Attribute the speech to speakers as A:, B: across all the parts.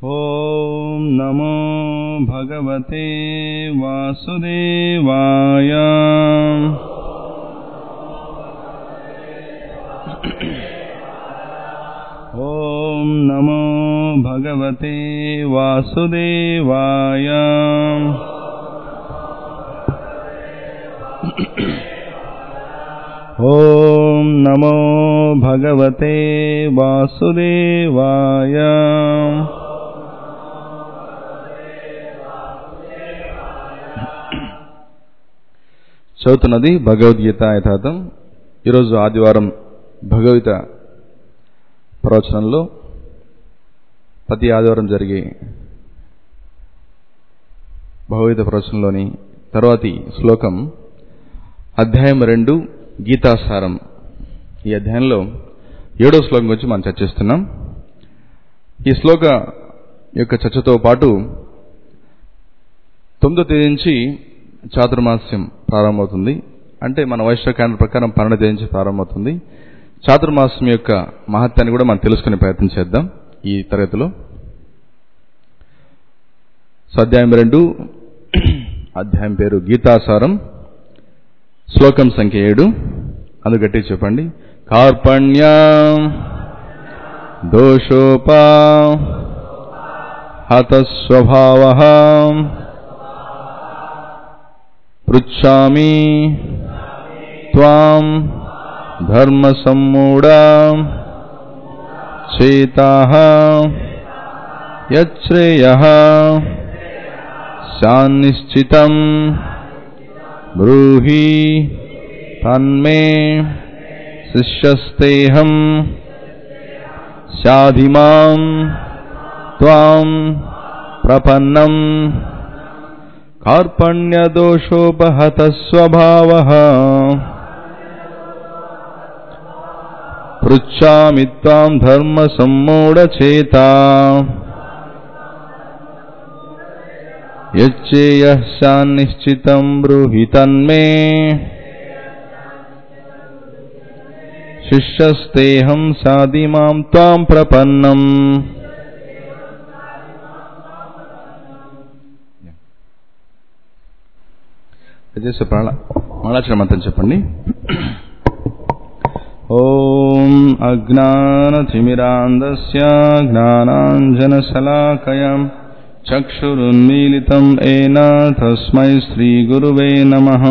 A: ॐ नमो भगवते वासुदेवाय ॐ नमो भगवते वासुदेवाय ॐ नमो भगवते वासुदेवाय చదువుతున్నది భగవద్గీత యథార్థం ఈరోజు ఆదివారం భగవద్గీత ప్రవచనంలో ప్రతి ఆదివారం జరిగే భగవద్గీత ప్రవచనంలోని తర్వాతి శ్లోకం అధ్యాయం రెండు గీతాసారం ఈ అధ్యాయంలో ఏడో శ్లోకం గురించి మనం చర్చిస్తున్నాం ఈ శ్లోక యొక్క చర్చతో పాటు తొమ్మిదో తేదీ నుంచి చాతుర్మాస్యం ప్రారంభమవుతుంది అంటే మన వైశ్వ క్యాలెండర్ ప్రకారం పన్నెండు తేదీ నుంచి ప్రారంభమవుతుంది చాతుర్మాసం యొక్క మహత్యాన్ని కూడా మనం తెలుసుకునే ప్రయత్నం చేద్దాం ఈ తరగతిలో సో అధ్యాయం రెండు అధ్యాయం పేరు గీతాసారం శ్లోకం సంఖ్య ఏడు అందు గట్టి చెప్పండి కార్పణ్య దోషోపా హతస్వభావ పృచ్ఛామి త్వాం ధర్మసమ్మూఢా చేతాః యచ్రేయః శాన్నిశ్చితం బ్రూహి తన్మే శిష్యస్తేహం శాధిమాం త్వాం ప్రపన్నం कार्पण्यदोषोपहतस्वभावः पृच्छामि त्वाम् धर्मसम्मूढचेता यच्चेयः शान्निश्चितम् ब्रूहि तन्मे शिष्यस्तेऽहम् साधिमाम् त्वाम् प्रपन्नम् దయచేసి ప్రాణ మంగళాచరణ మంత్రం చెప్పండి ఓం అజ్ఞానతిమిరాంధస్య జ్ఞానాంజనశలాకయం చక్షురున్మీలితం ఏన తస్మై శ్రీగురువే నమః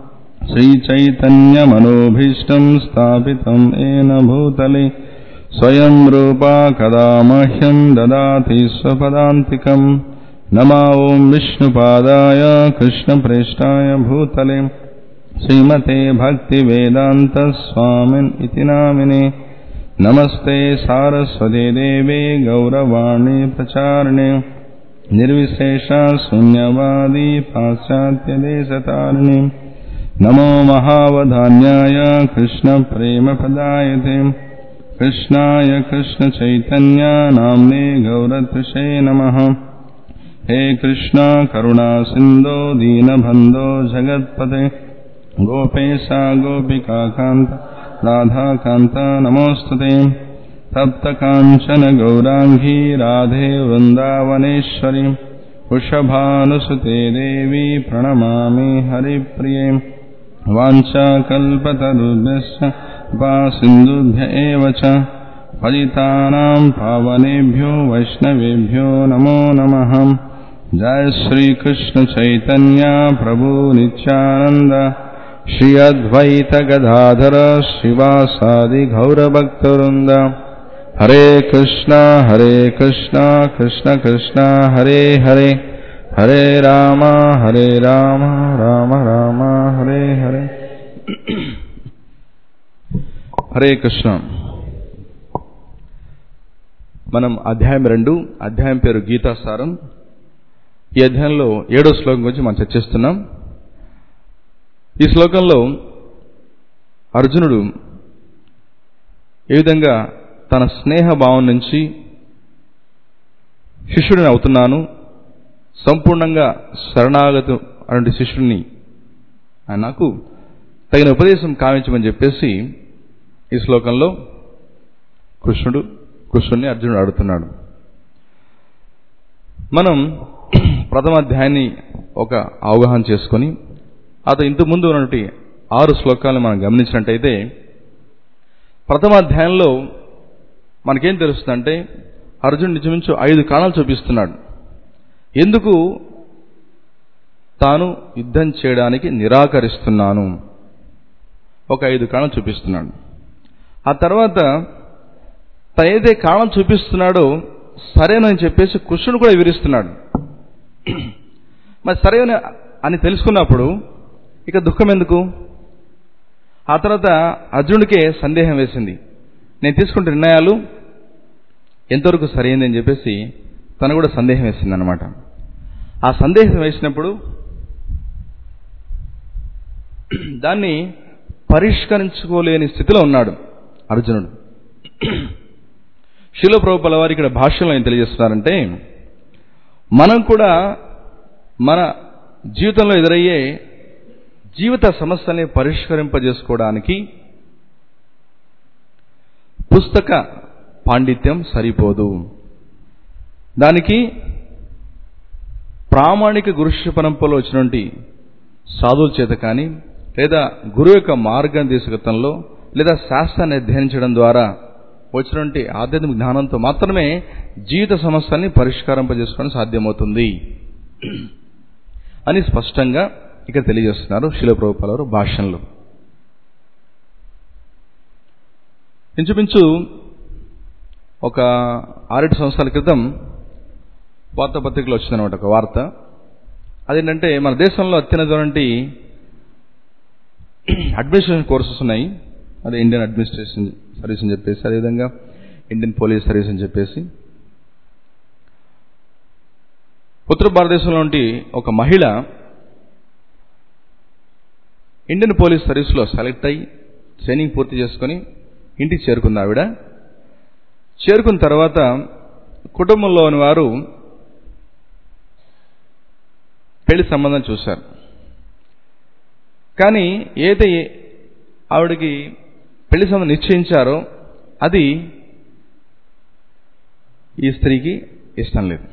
A: శ్రీచైతన్యమనోభీష్టం స్థాపితం ఏన భూతలే స్వయం రూపా కదా మహ్యం దదాతి స్వపదాంతికం नमा ॐ विष्णुपादाय कृष्णप्रेष्ठाय भूतले श्रीमते भक्तिवेदान्तस्वामिन् इति नामिने नमस्ते सारस्वते देवे गौरवाणी प्रचारिणे निर्विशेषा शून्यवादी पाश्चात्यदेशतारिणे नमो महावधान्याय कृष्णप्रेमपदायते कृष्णाय कृष्णचैतन्य नाम्ने गौरतृषे नमः हे कृष्णा करुणा सिन्धो दीनबन्धो जगत्पते गोपेशा गोपिकान्त राधाकान्त नमोऽस्तु ते तप्तकाञ्चन गौराङ्गी राधे वृन्दावनेश्वरि वृषभानुसुते देवी प्रणमामि हरिप्रिये वाञ्छाकल्पतरुभ्यश्च वा सिन्धुभ्य एव च पतितानाम् पावनेभ्यो वैष्णवेभ्यो नमो नमः जय श्री कृष्ण चैतन्य प्रभु नित्यानंद श्री अद्वैत गदाधर शिवासादि गौरभक्तवृंद हरे कृष्णा हरे कृष्णा कृष्ण कृष्णा हरे हरे हरे राम हरे राम राम राम हरे हरे हरे कृष्ण మనం అధ్యాయం రెండు అధ్యాయం పేరు గీతాసారం ఈ అధ్యాయంలో ఏడో శ్లోకం గురించి మనం చర్చిస్తున్నాం ఈ శ్లోకంలో అర్జునుడు ఏ విధంగా తన స్నేహ భావం నుంచి శిష్యుడిని అవుతున్నాను సంపూర్ణంగా శరణాగతి అటువంటి శిష్యుడిని ఆయన నాకు తగిన ఉపదేశం కావించమని చెప్పేసి ఈ శ్లోకంలో కృష్ణుడు కృష్ణుడిని అర్జునుడు అడుగుతున్నాడు మనం ప్రథమ అధ్యాయాన్ని ఒక అవగాహన చేసుకొని అతను ఇంతకు ముందు ఉన్నటువంటి ఆరు శ్లోకాలను మనం గమనించినట్టయితే ప్రథమ అధ్యాయంలో మనకేం తెలుస్తుందంటే అర్జునుడు నిజమించు ఐదు కారణాలు చూపిస్తున్నాడు ఎందుకు తాను యుద్ధం చేయడానికి నిరాకరిస్తున్నాను ఒక ఐదు కారణాలు చూపిస్తున్నాడు ఆ తర్వాత తను ఏదైతే కారణం చూపిస్తున్నాడో సరేనని చెప్పేసి కృష్ణుడు కూడా వివరిస్తున్నాడు మరి సరేన అని తెలుసుకున్నప్పుడు ఇక దుఃఖం ఎందుకు ఆ తర్వాత అర్జునుడికే సందేహం వేసింది నేను తీసుకుంటే నిర్ణయాలు ఎంతవరకు సరైంది అని చెప్పేసి తను కూడా సందేహం వేసింది అనమాట ఆ సందేహం వేసినప్పుడు దాన్ని పరిష్కరించుకోలేని స్థితిలో ఉన్నాడు అర్జునుడు శిలో ప్రభుపల వారు ఇక్కడ భాష్యంలో ఏం తెలియజేస్తున్నారంటే మనం కూడా మన జీవితంలో ఎదురయ్యే జీవిత సమస్యల్ని పరిష్కరింపజేసుకోవడానికి పుస్తక పాండిత్యం సరిపోదు దానికి ప్రామాణిక గురుశిష్య పరంపరలో వచ్చినటువంటి సాధువుల చేత కానీ లేదా గురువు యొక్క మార్గనిర్దేశకత్వంలో లేదా శాస్త్రాన్ని అధ్యయనించడం ద్వారా వచ్చినటువంటి ఆధ్యాత్మిక జ్ఞానంతో మాత్రమే జీవిత సమస్యల్ని పరిష్కారింపజేసుకోవడం సాధ్యమవుతుంది అని స్పష్టంగా ఇక్కడ తెలియజేస్తున్నారు శిలప్రభుపాలవారు భాషణలో ఇంచుమించు ఒక ఆరేడు సంవత్సరాల క్రితం వార్తాపత్రికలో వచ్చిందనమాట ఒక వార్త అదేంటంటే మన దేశంలో అత్యున్నతమైనటువంటి అడ్మినిస్ట్రేషన్ కోర్సెస్ ఉన్నాయి అదే ఇండియన్ అడ్మినిస్ట్రేషన్ సర్వీస్ అని చెప్పేసి అదేవిధంగా ఇండియన్ పోలీస్ సర్వీస్ అని చెప్పేసి ఉత్తర భారతదేశంలో నుండి ఒక మహిళ ఇండియన్ పోలీస్ సర్వీస్లో సెలెక్ట్ అయ్యి ట్రైనింగ్ పూర్తి చేసుకొని ఇంటికి చేరుకుంది ఆవిడ చేరుకున్న తర్వాత కుటుంబంలోని వారు పెళ్లి సంబంధం చూశారు కానీ ఏదైతే ఆవిడకి పెళ్లి సంబంధం నిశ్చయించారో అది ఈ స్త్రీకి ఇష్టం లేదు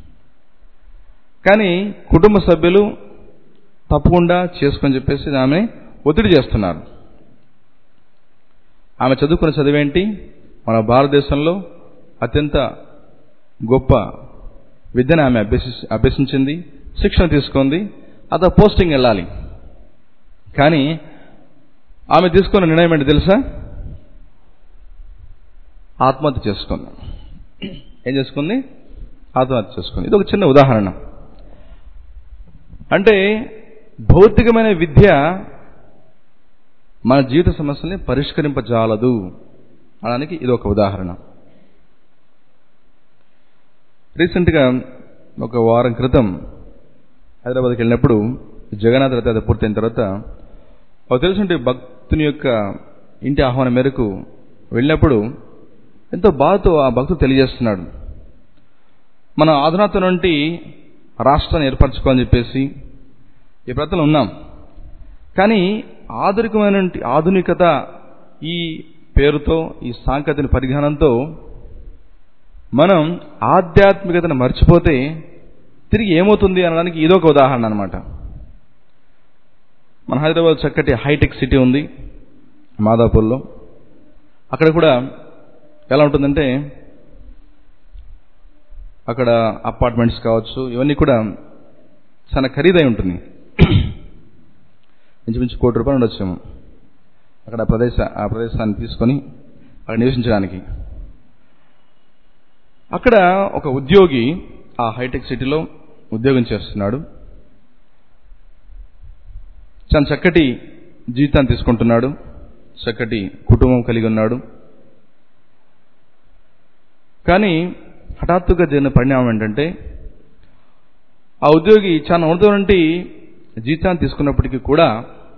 A: కానీ కుటుంబ సభ్యులు తప్పకుండా చేసుకొని చెప్పేసి ఆమె ఒత్తిడి చేస్తున్నారు ఆమె చదువుకున్న చదివేంటి మన భారతదేశంలో అత్యంత గొప్ప విద్యను ఆమె అభ్యసి అభ్యసించింది శిక్షణ తీసుకుంది అత పోస్టింగ్ వెళ్ళాలి కానీ ఆమె తీసుకున్న నిర్ణయం ఏంటి తెలుసా ఆత్మహత్య చేసుకుంది ఏం చేసుకుంది ఆత్మహత్య చేసుకుంది ఇది ఒక చిన్న ఉదాహరణ అంటే భౌతికమైన విద్య మన జీవిత సమస్యల్ని పరిష్కరింపజాలదు అనడానికి ఇది ఒక ఉదాహరణ రీసెంట్గా ఒక వారం క్రితం హైదరాబాద్కి వెళ్ళినప్పుడు జగన్నాథ్ రథ పూర్తయిన తర్వాత ఒక తెలిసిన భక్తుని యొక్క ఇంటి ఆహ్వానం మేరకు వెళ్ళినప్పుడు ఎంతో బాధతో ఆ భక్తుడు తెలియజేస్తున్నాడు మన ఆధునాత నుండి రాష్ట్రాన్ని ఏర్పరచుకోవాలని చెప్పేసి ఈ ప్రయత్నం ఉన్నాం కానీ ఆధునికమైన ఆధునికత ఈ పేరుతో ఈ సాంకేతిక పరిజ్ఞానంతో మనం ఆధ్యాత్మికతను మర్చిపోతే తిరిగి ఏమవుతుంది అనడానికి ఇదొక ఉదాహరణ అనమాట మన హైదరాబాద్ చక్కటి హైటెక్ సిటీ ఉంది మాదాపూర్లో అక్కడ కూడా ఎలా ఉంటుందంటే అక్కడ అపార్ట్మెంట్స్ కావచ్చు ఇవన్నీ కూడా చాలా ఖరీదై ఉంటుంది ఇంచుమించు కోటి రూపాయలు ఉండొచ్చేమో అక్కడ ప్రదేశ ఆ ప్రదేశాన్ని తీసుకొని అక్కడ నివసించడానికి అక్కడ ఒక ఉద్యోగి ఆ హైటెక్ సిటీలో ఉద్యోగం చేస్తున్నాడు చాలా చక్కటి జీవితాన్ని తీసుకుంటున్నాడు చక్కటి కుటుంబం కలిగి ఉన్నాడు కానీ హఠాత్తుగా జరిగిన పరిణామం ఏంటంటే ఆ ఉద్యోగి చాలా ఉన్నటువంటి జీతాన్ని తీసుకున్నప్పటికీ కూడా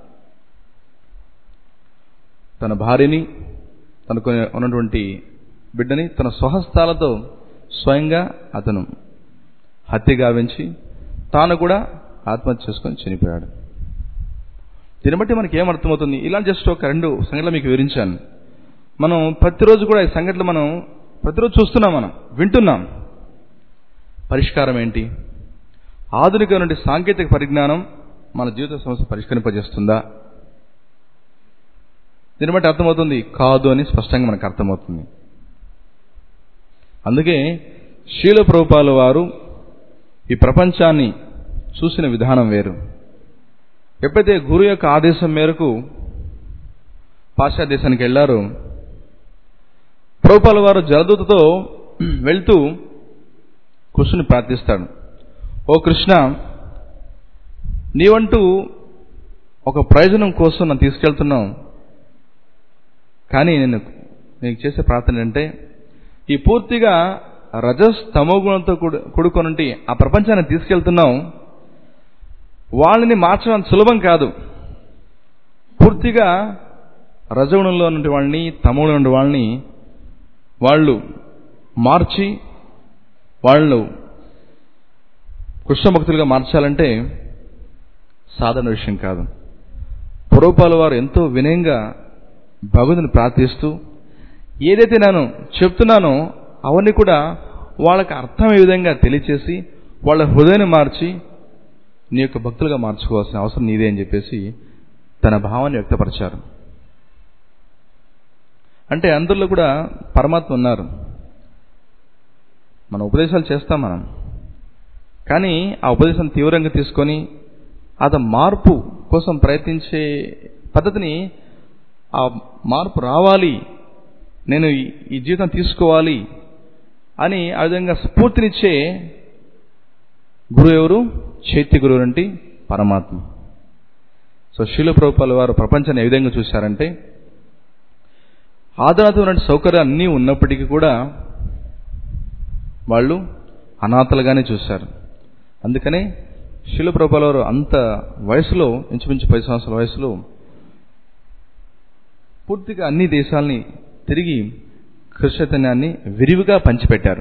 A: తన భార్యని తనకు ఉన్నటువంటి బిడ్డని తన స్వహస్తాలతో స్వయంగా అతను హత్య గావించి తాను కూడా ఆత్మహత్య చేసుకొని చనిపోయాడు దీన్ని బట్టి మనకి ఏమర్థమవుతుంది ఇలా జస్ట్ ఒక రెండు సంఘటనలు మీకు వివరించాను మనం ప్రతిరోజు కూడా ఈ సంఘటనలు మనం ప్రతిరోజు చూస్తున్నాం మనం వింటున్నాం పరిష్కారం ఏంటి ఆధునిక నుండి సాంకేతిక పరిజ్ఞానం మన జీవిత సమస్య పరిష్కరింపజేస్తుందా దీన్ని బట్టి అర్థమవుతుంది కాదు అని స్పష్టంగా మనకు అర్థమవుతుంది అందుకే శీల ప్రభుపాల వారు ఈ ప్రపంచాన్ని చూసిన విధానం వేరు ఎప్పుడైతే గురు యొక్క ఆదేశం మేరకు పాశ్చాత్య దేశానికి వెళ్లారో ప్రభుపాల వారు జలదూతతో వెళ్తూ కృష్ణుని ప్రార్థిస్తాడు ఓ కృష్ణ నీవంటూ ఒక ప్రయోజనం కోసం నన్ను తీసుకెళ్తున్నావు కానీ నేను నీకు చేసే ప్రార్థన ఏంటంటే ఈ పూర్తిగా రజస్ తమోగుణంతో కూడుకొనుంటి ఆ ప్రపంచాన్ని తీసుకెళ్తున్నాం వాళ్ళని మార్చడం సులభం కాదు పూర్తిగా రజగుణంలో నుండి వాళ్ళని తమోగుణంలో నుండి వాళ్ళని వాళ్ళు మార్చి వాళ్ళు కృష్ణభక్తులుగా మార్చాలంటే సాధారణ విషయం కాదు పూర్వపాల వారు ఎంతో వినయంగా భగవంతుని ప్రార్థిస్తూ ఏదైతే నేను చెప్తున్నానో అవన్నీ కూడా వాళ్ళకి అర్థమయ్యే విధంగా తెలియచేసి వాళ్ళ హృదయాన్ని మార్చి నీ యొక్క భక్తులుగా మార్చుకోవాల్సిన అవసరం నీదే అని చెప్పేసి తన భావాన్ని వ్యక్తపరిచారు అంటే అందరిలో కూడా పరమాత్మ ఉన్నారు మన ఉపదేశాలు చేస్తాం మనం కానీ ఆ ఉపదేశం తీవ్రంగా తీసుకొని అత మార్పు కోసం ప్రయత్నించే పద్ధతిని ఆ మార్పు రావాలి నేను ఈ జీవితం తీసుకోవాలి అని ఆ విధంగా స్ఫూర్తినిచ్చే గురువు ఎవరు చైత్య గురువు అంటే పరమాత్మ సో శీల ప్రభుపాల వారు ప్రపంచాన్ని ఏ విధంగా చూశారంటే ఆధారమైన సౌకర్యాలు అన్నీ ఉన్నప్పటికీ కూడా వాళ్ళు అనాథలుగానే చూశారు అందుకనే శిల ప్రభుపాల వారు అంత వయసులో ఇంచుమించు పది సంవత్సరాల వయసులో పూర్తిగా అన్ని దేశాలని తిరిగి కృష్ణతన్యాన్ని విరివిగా పంచిపెట్టారు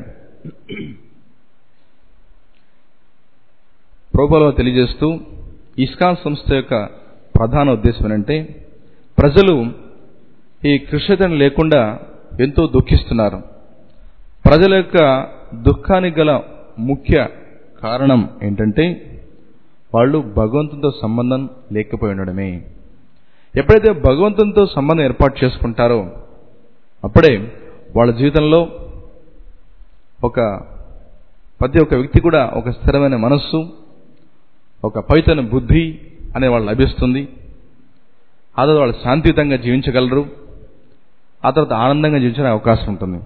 A: ప్రభుపాల తెలియజేస్తూ ఇస్కాన్ సంస్థ యొక్క ప్రధాన ఉద్దేశం ఏంటంటే ప్రజలు ఈ కృష్ణతని లేకుండా ఎంతో దుఃఖిస్తున్నారు ప్రజల యొక్క దుఃఖానికి గల ముఖ్య కారణం ఏంటంటే వాళ్ళు భగవంతునితో సంబంధం లేకపోయి ఉండడమే ఎప్పుడైతే భగవంతునితో సంబంధం ఏర్పాటు చేసుకుంటారో అప్పుడే వాళ్ళ జీవితంలో ఒక ప్రతి ఒక్క వ్యక్తి కూడా ఒక స్థిరమైన మనస్సు ఒక పవిత్రమైన బుద్ధి అనే వాళ్ళు లభిస్తుంది ఆ తర్వాత వాళ్ళు శాంతియుతంగా జీవించగలరు ఆ తర్వాత ఆనందంగా జీవించడానికి అవకాశం ఉంటుంది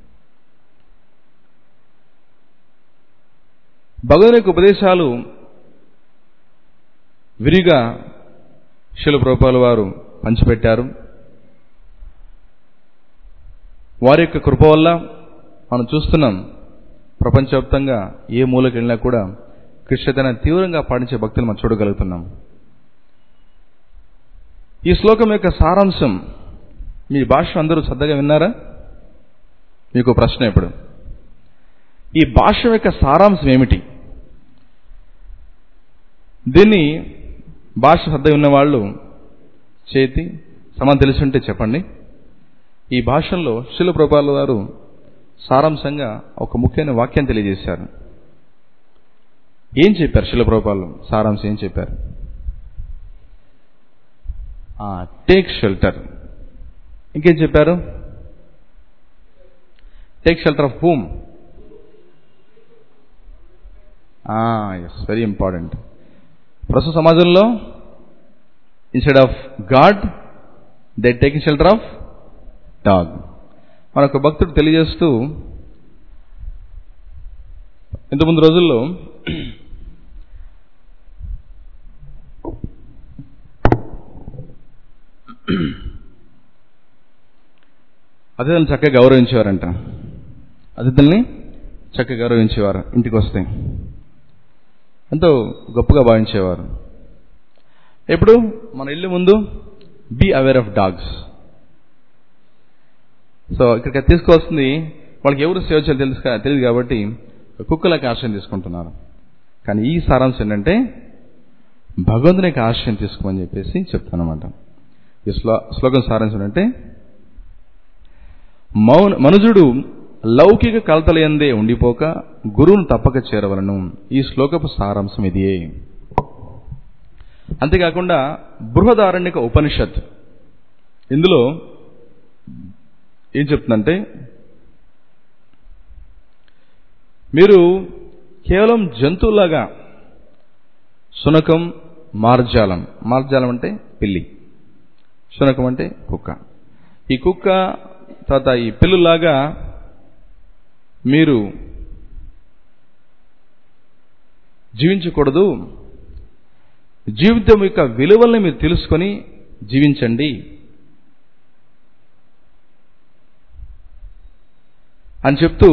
A: భగవాన్ యొక్క ఉపదేశాలు విరిగా శిల ప్రభుపాల వారు పంచిపెట్టారు వారి యొక్క కృప వల్ల మనం చూస్తున్నాం ప్రపంచవ్యాప్తంగా ఏ మూలకి వెళ్ళినా కూడా కృష్ణతన తీవ్రంగా పాటించే భక్తులు మనం చూడగలుగుతున్నాం ఈ శ్లోకం యొక్క సారాంశం మీ భాష అందరూ శ్రద్ధగా విన్నారా మీకు ప్రశ్న ఇప్పుడు ఈ భాష యొక్క సారాంశం ఏమిటి దీన్ని భాష శ్రద్ధ ఉన్నవాళ్ళు చేతి సమానం తెలిసి ఉంటే చెప్పండి ఈ భాషల్లో శిల ప్రభాల వారు సారాంశంగా ఒక ముఖ్యమైన వాక్యం తెలియజేశారు ఏం చెప్పారు శిల ప్రభాలు సారాంశం ఏం చెప్పారు టేక్ షెల్టర్ ఇంకేం చెప్పారు take shelter of whom yes very important ప్రస్తుత సమాజంలో instead of God they take shelter of dog మనొక భక్తుడు తెలియజేస్తూ ఇంతకుముందు రోజుల్లో అతిథులను చక్కగా గౌరవించేవారంట అతిథుల్ని చక్కగా గౌరవించేవారు ఇంటికి వస్తే ఎంతో గొప్పగా భావించేవారు ఎప్పుడు మన ఇల్లు ముందు be aware of dogs so ఇక్కడికి తీసుకోవాల్సింది వాళ్ళకి ఎవరు సేవ చేయాలి తెలుసు తెలియదు కాబట్టి కుక్కలకి ఆశ్రయం తీసుకుంటున్నారు కానీ ఈ సారాంశం ఏంటంటే భగవంతునికి ఆశ్రయం తీసుకోమని చెప్పేసి చెప్తానమాట ఈ శ్లో శ్లోకం సారాంశం ఏంటంటే మౌన మనుజుడు లౌకిక కలతలయందే ఉండిపోక గురువును తప్పక చేరవలను ఈ శ్లోకపు సారాంశం ఇదియే అంతేకాకుండా బృహదారణ్యక ఉపనిషత్ ఇందులో ఏం చెప్తుందంటే మీరు కేవలం జంతువులాగా శునకం మార్జాలం మార్జాలం అంటే పిల్లి శునకం అంటే కుక్క ఈ కుక్క తర్వాత ఈ పిల్లులాగా మీరు జీవించకూడదు జీవితం యొక్క విలువల్ని మీరు తెలుసుకొని జీవించండి అని చెప్తూ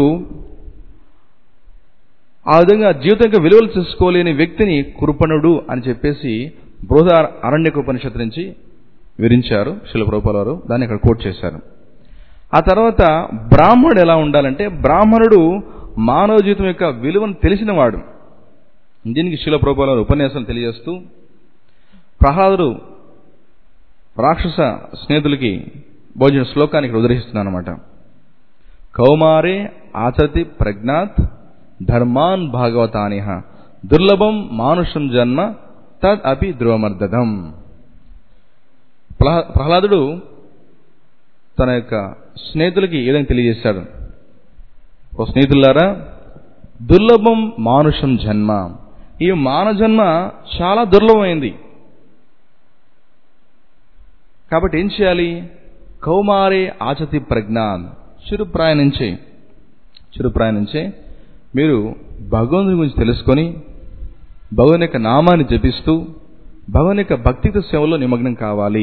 A: ఆ విధంగా జీవితం యొక్క విలువలు తెలుసుకోలేని వ్యక్తిని కురుపణుడు అని చెప్పేసి బృహద అరణ్యక ఉపనిషత్తు నుంచి వివరించారు శిల వారు దాన్ని ఇక్కడ కోట్ చేశారు ఆ తర్వాత బ్రాహ్మణుడు ఎలా ఉండాలంటే బ్రాహ్మణుడు మానవ జీవితం యొక్క విలువను తెలిసినవాడు దీనికి శిల వారు ఉపన్యాసం తెలియజేస్తూ ప్రహ్లాదుడు రాక్షస స్నేహితులకి భోజన శ్లోకాన్ని ఇక్కడ ఉదరిస్తున్నాను అనమాట కౌమారే ఆచరతి ప్రజ్ఞాత్ ధర్మాన్ భాగవతానిహ దుర్లభం మానుషం జన్మ తద్ అపి ధ్రువమర్దం ప్రహ్లాదుడు తన యొక్క స్నేహితులకి ఏదైనా తెలియజేశాడు ఓ స్నేహితులారా దుర్లభం మానుషం జన్మ ఈ మానవ జన్మ చాలా దుర్లభమైంది కాబట్టి ఏం చేయాలి కౌమారే ఆచతి ప్రజ్ఞాన్ చిరుప్రాయం నుంచే చిరుప్రాయం నుంచే మీరు భగవంతుని గురించి తెలుసుకొని భగవన్ యొక్క నామాన్ని జపిస్తూ భగవన్ యొక్క భక్తితో సేవలో నిమగ్నం కావాలి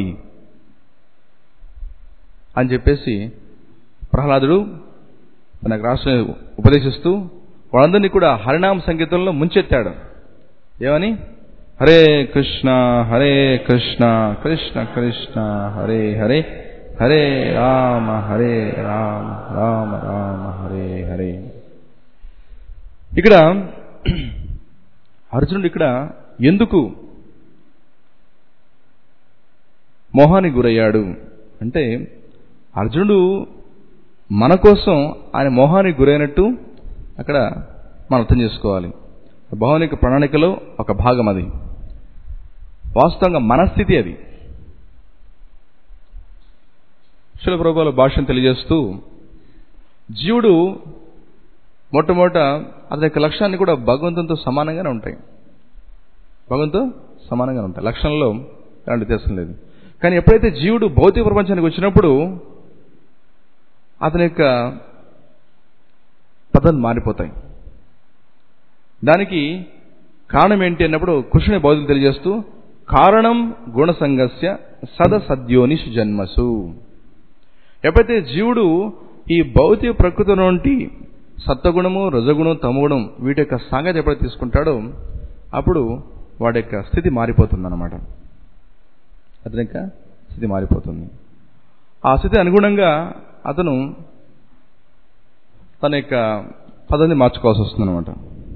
A: అని చెప్పేసి ప్రహ్లాదుడు తనకు రాష్ట్ర ఉపదేశిస్తూ వాళ్ళందరినీ కూడా హరినామ సంగీతంలో ముంచెత్తాడు ఏమని హరే కృష్ణ హరే కృష్ణ కృష్ణ కృష్ణ హరే హరే హరే రామ హరే రామ రామ రామ హరే హరే ఇక్కడ అర్జునుడు ఇక్కడ ఎందుకు మోహానికి గురయ్యాడు అంటే అర్జునుడు మన కోసం ఆయన మోహానికి గురైనట్టు అక్కడ మనం అర్థం చేసుకోవాలి భౌనిక ప్రణాళికలో ఒక భాగం అది వాస్తవంగా మనస్థితి అది శిల ప్రభుల భాషను తెలియజేస్తూ జీవుడు మొట్టమొదట అతని యొక్క లక్ష్యాన్ని కూడా భగవంతునితో సమానంగానే ఉంటాయి భగవంతుతో సమానంగానే ఉంటాయి లక్షణంలో ఎలాంటి వ్యత్యాసం లేదు కానీ ఎప్పుడైతే జీవుడు భౌతిక ప్రపంచానికి వచ్చినప్పుడు అతని యొక్క పద్ధతులు మారిపోతాయి దానికి కారణం ఏంటి అన్నప్పుడు కృష్ణుని బౌద్ధులు తెలియజేస్తూ కారణం గుణసంగస్య సదసద్యోనిషు జన్మసు ఎప్పుడైతే జీవుడు ఈ భౌతిక ప్రకృతి నుండి సత్వగుణము రజగుణం తమగుణం వీటి యొక్క సాంగతి ఎప్పుడైతే తీసుకుంటాడో అప్పుడు వాడి యొక్క స్థితి మారిపోతుంది అన్నమాట అతని యొక్క స్థితి మారిపోతుంది ఆ స్థితి అనుగుణంగా అతను తన యొక్క పద్ధతిని మార్చుకోవాల్సి వస్తుంది అనమాట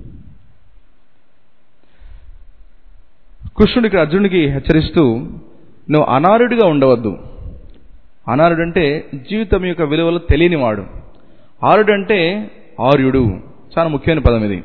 A: కృష్ణుడు ఇక్కడ అర్జునుడికి హెచ్చరిస్తూ నువ్వు అనారుడిగా ఉండవద్దు అనారుడు అంటే జీవితం యొక్క విలువలు తెలియనివాడు ఆరుడు అంటే ఆర్యుడు చాలా ముఖ్యమైన పదం ఇది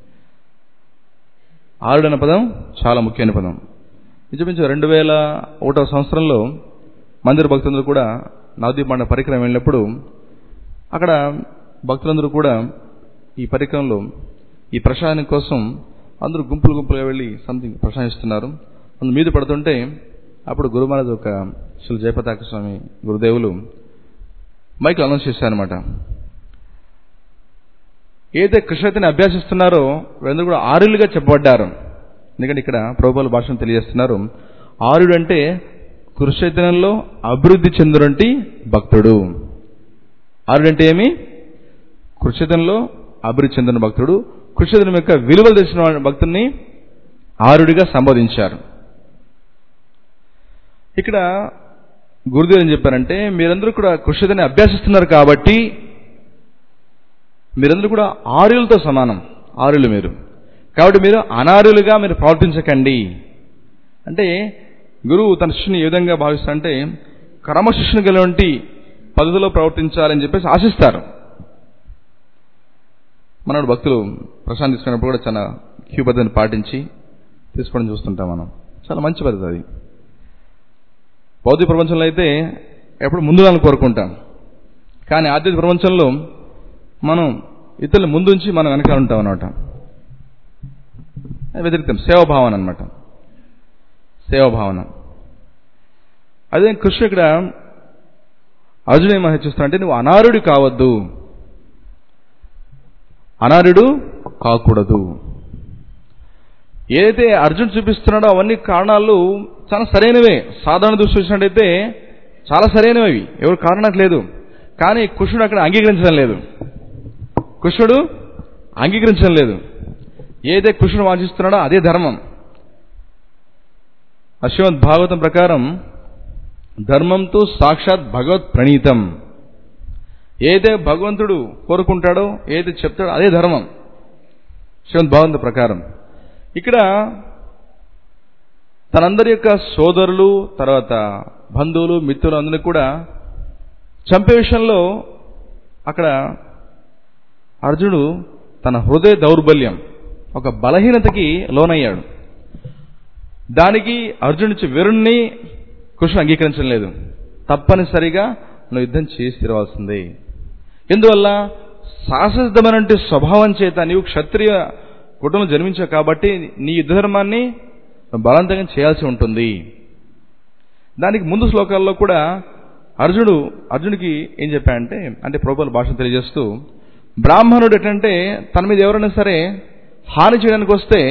A: ఆరుడు అన్న పదం చాలా ముఖ్యమైన పదం ఇంచుమించు రెండు వేల ఒకటో సంవత్సరంలో మందిర భక్తులందరూ కూడా నవదీపాండ పరిక్రమ వెళ్ళినప్పుడు అక్కడ భక్తులందరూ కూడా ఈ పరిక్రమలో ఈ ప్రసాదం కోసం అందరూ గుంపులు గుంపులుగా వెళ్ళి సంథింగ్ ప్రసాదిస్తున్నారు అందులో మీద పడుతుంటే అప్పుడు గురుమహారాజు ఒక శ్రీ జయపతాక స్వామి గురుదేవులు మైక్ అనౌన్స్ చేశారనమాట ఏదైతే కృష్ణతని అభ్యాసిస్తున్నారో వీళ్ళందరూ కూడా ఆరులుగా చెప్పబడ్డారు ఎందుకంటే ఇక్కడ ప్రభుపాల భాషను తెలియజేస్తున్నారు ఆరుడు అంటే కృషైతనంలో అభివృద్ధి చెందినటువంటి భక్తుడు ఆరుడు అంటే ఏమి కృషితంలో అభివృద్ధి చెందిన భక్తుడు కృషితం యొక్క విలువలు తెలిసిన భక్తుడిని ఆరుడిగా సంబోధించారు ఇక్కడ గురుదేవ్ ఏం చెప్పారంటే మీరందరూ కూడా కృషితని అభ్యాసిస్తున్నారు కాబట్టి మీరందరూ కూడా ఆర్యులతో సమానం ఆర్యులు మీరు కాబట్టి మీరు అనార్యులుగా మీరు ప్రవర్తించకండి అంటే గురువు తన శిష్యుని ఏ విధంగా భావిస్తారంటే క్రమశిష్యుని కలిగినటువంటి పద్ధతిలో ప్రవర్తించాలని చెప్పేసి ఆశిస్తారు మన భక్తులు ప్రశాంతి తీసుకున్నప్పుడు కూడా చాలా క్యూ పద్ధతిని పాటించి తీసుకోవడం చూస్తుంటాం మనం చాలా మంచి పద్ధతి అది భౌతిక ప్రపంచంలో అయితే ఎప్పుడు ముందుగానే కోరుకుంటాం కానీ ఆధ్యాత్మిక ప్రపంచంలో మనం ఇతరుల ముందుంచి మనం వెనకాల ఉంటాం అనమాట వ్యతిరేకం సేవాభావన అనమాట సేవాభావన అదే కృష్ణుడు ఇక్కడ అర్జున ఏమో హెచ్చిస్తానంటే నువ్వు అనారుడి కావద్దు అనారుడు కాకూడదు ఏదైతే అర్జున్ చూపిస్తున్నాడో అవన్నీ కారణాలు చాలా సరైనవే సాధారణ దృష్టి చూసినట్టయితే చాలా సరైనవి ఎవరు కారణాలు లేదు కానీ కృష్ణుడు అక్కడ అంగీకరించడం లేదు కృష్ణుడు అంగీకరించడం లేదు ఏదైతే కృష్ణుడు వాంఛిస్తున్నాడో అదే ధర్మం అశ్వత్ భాగవతం ప్రకారం ధర్మంతో సాక్షాత్ భగవత్ ప్రణీతం ఏదైతే భగవంతుడు కోరుకుంటాడో ఏదైతే చెప్తాడో అదే ధర్మం శ్రీమద్ భాగవత ప్రకారం ఇక్కడ తనందరి యొక్క సోదరులు తర్వాత బంధువులు మిత్రులు అందరినీ కూడా చంపే విషయంలో అక్కడ అర్జునుడు తన హృదయ దౌర్బల్యం ఒక బలహీనతకి లోనయ్యాడు దానికి అర్జునుడి వీరుణ్ణి కృష్ణుడు అంగీకరించడం లేదు తప్పనిసరిగా నువ్వు యుద్ధం చేసి తీరవలసిందే ఎందువల్ల శాశ్వతమైనటువంటి స్వభావం చేత నీవు క్షత్రియ కుటుంబం జన్మించావు కాబట్టి నీ యుద్ధ ధర్మాన్ని బలవంతంగా చేయాల్సి ఉంటుంది దానికి ముందు శ్లోకాల్లో కూడా అర్జునుడు అర్జునుడికి ఏం చెప్పాడంటే అంటే ప్రభుత్వ భాషను తెలియజేస్తూ బ్రాహ్మణుడు ఎటంటే తన మీద ఎవరైనా సరే హాని చేయడానికి వస్తే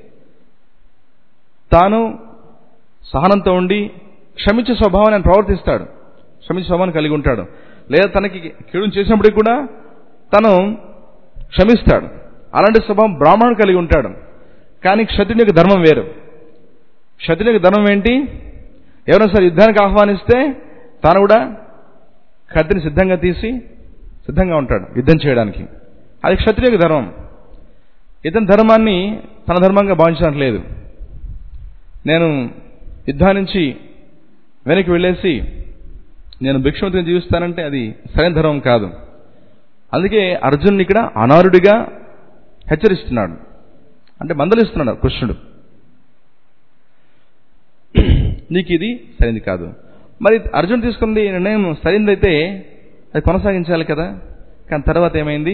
A: తాను సహనంతో ఉండి క్షమించే స్వభావాన్ని ఆయన ప్రవర్తిస్తాడు క్షమించే స్వభావాన్ని కలిగి ఉంటాడు లేదా తనకి కీడును చేసినప్పటికీ కూడా తను క్షమిస్తాడు అలాంటి స్వభావం బ్రాహ్మణుడు కలిగి ఉంటాడు కానీ క్షత్రుని యొక్క ధర్మం వేరు క్షత్రుని యొక్క ధర్మం ఏంటి ఎవరైనా సరే యుద్ధానికి ఆహ్వానిస్తే తాను కూడా కత్తిని సిద్ధంగా తీసి సిద్ధంగా ఉంటాడు యుద్ధం చేయడానికి అది క్షత్రియ ధర్మం ఇతని ధర్మాన్ని తన ధర్మంగా భావించడం లేదు నేను యుద్ధా నుంచి వెనక్కి వెళ్ళేసి నేను భిక్షమతిని జీవిస్తానంటే అది సరైన ధర్మం కాదు అందుకే అర్జునుని ఇక్కడ అనారుడిగా హెచ్చరిస్తున్నాడు అంటే మందలిస్తున్నాడు కృష్ణుడు నీకు ఇది సరైనది కాదు మరి అర్జున్ తీసుకుంది నిర్ణయం సరైనదైతే అది కొనసాగించాలి కదా కానీ తర్వాత ఏమైంది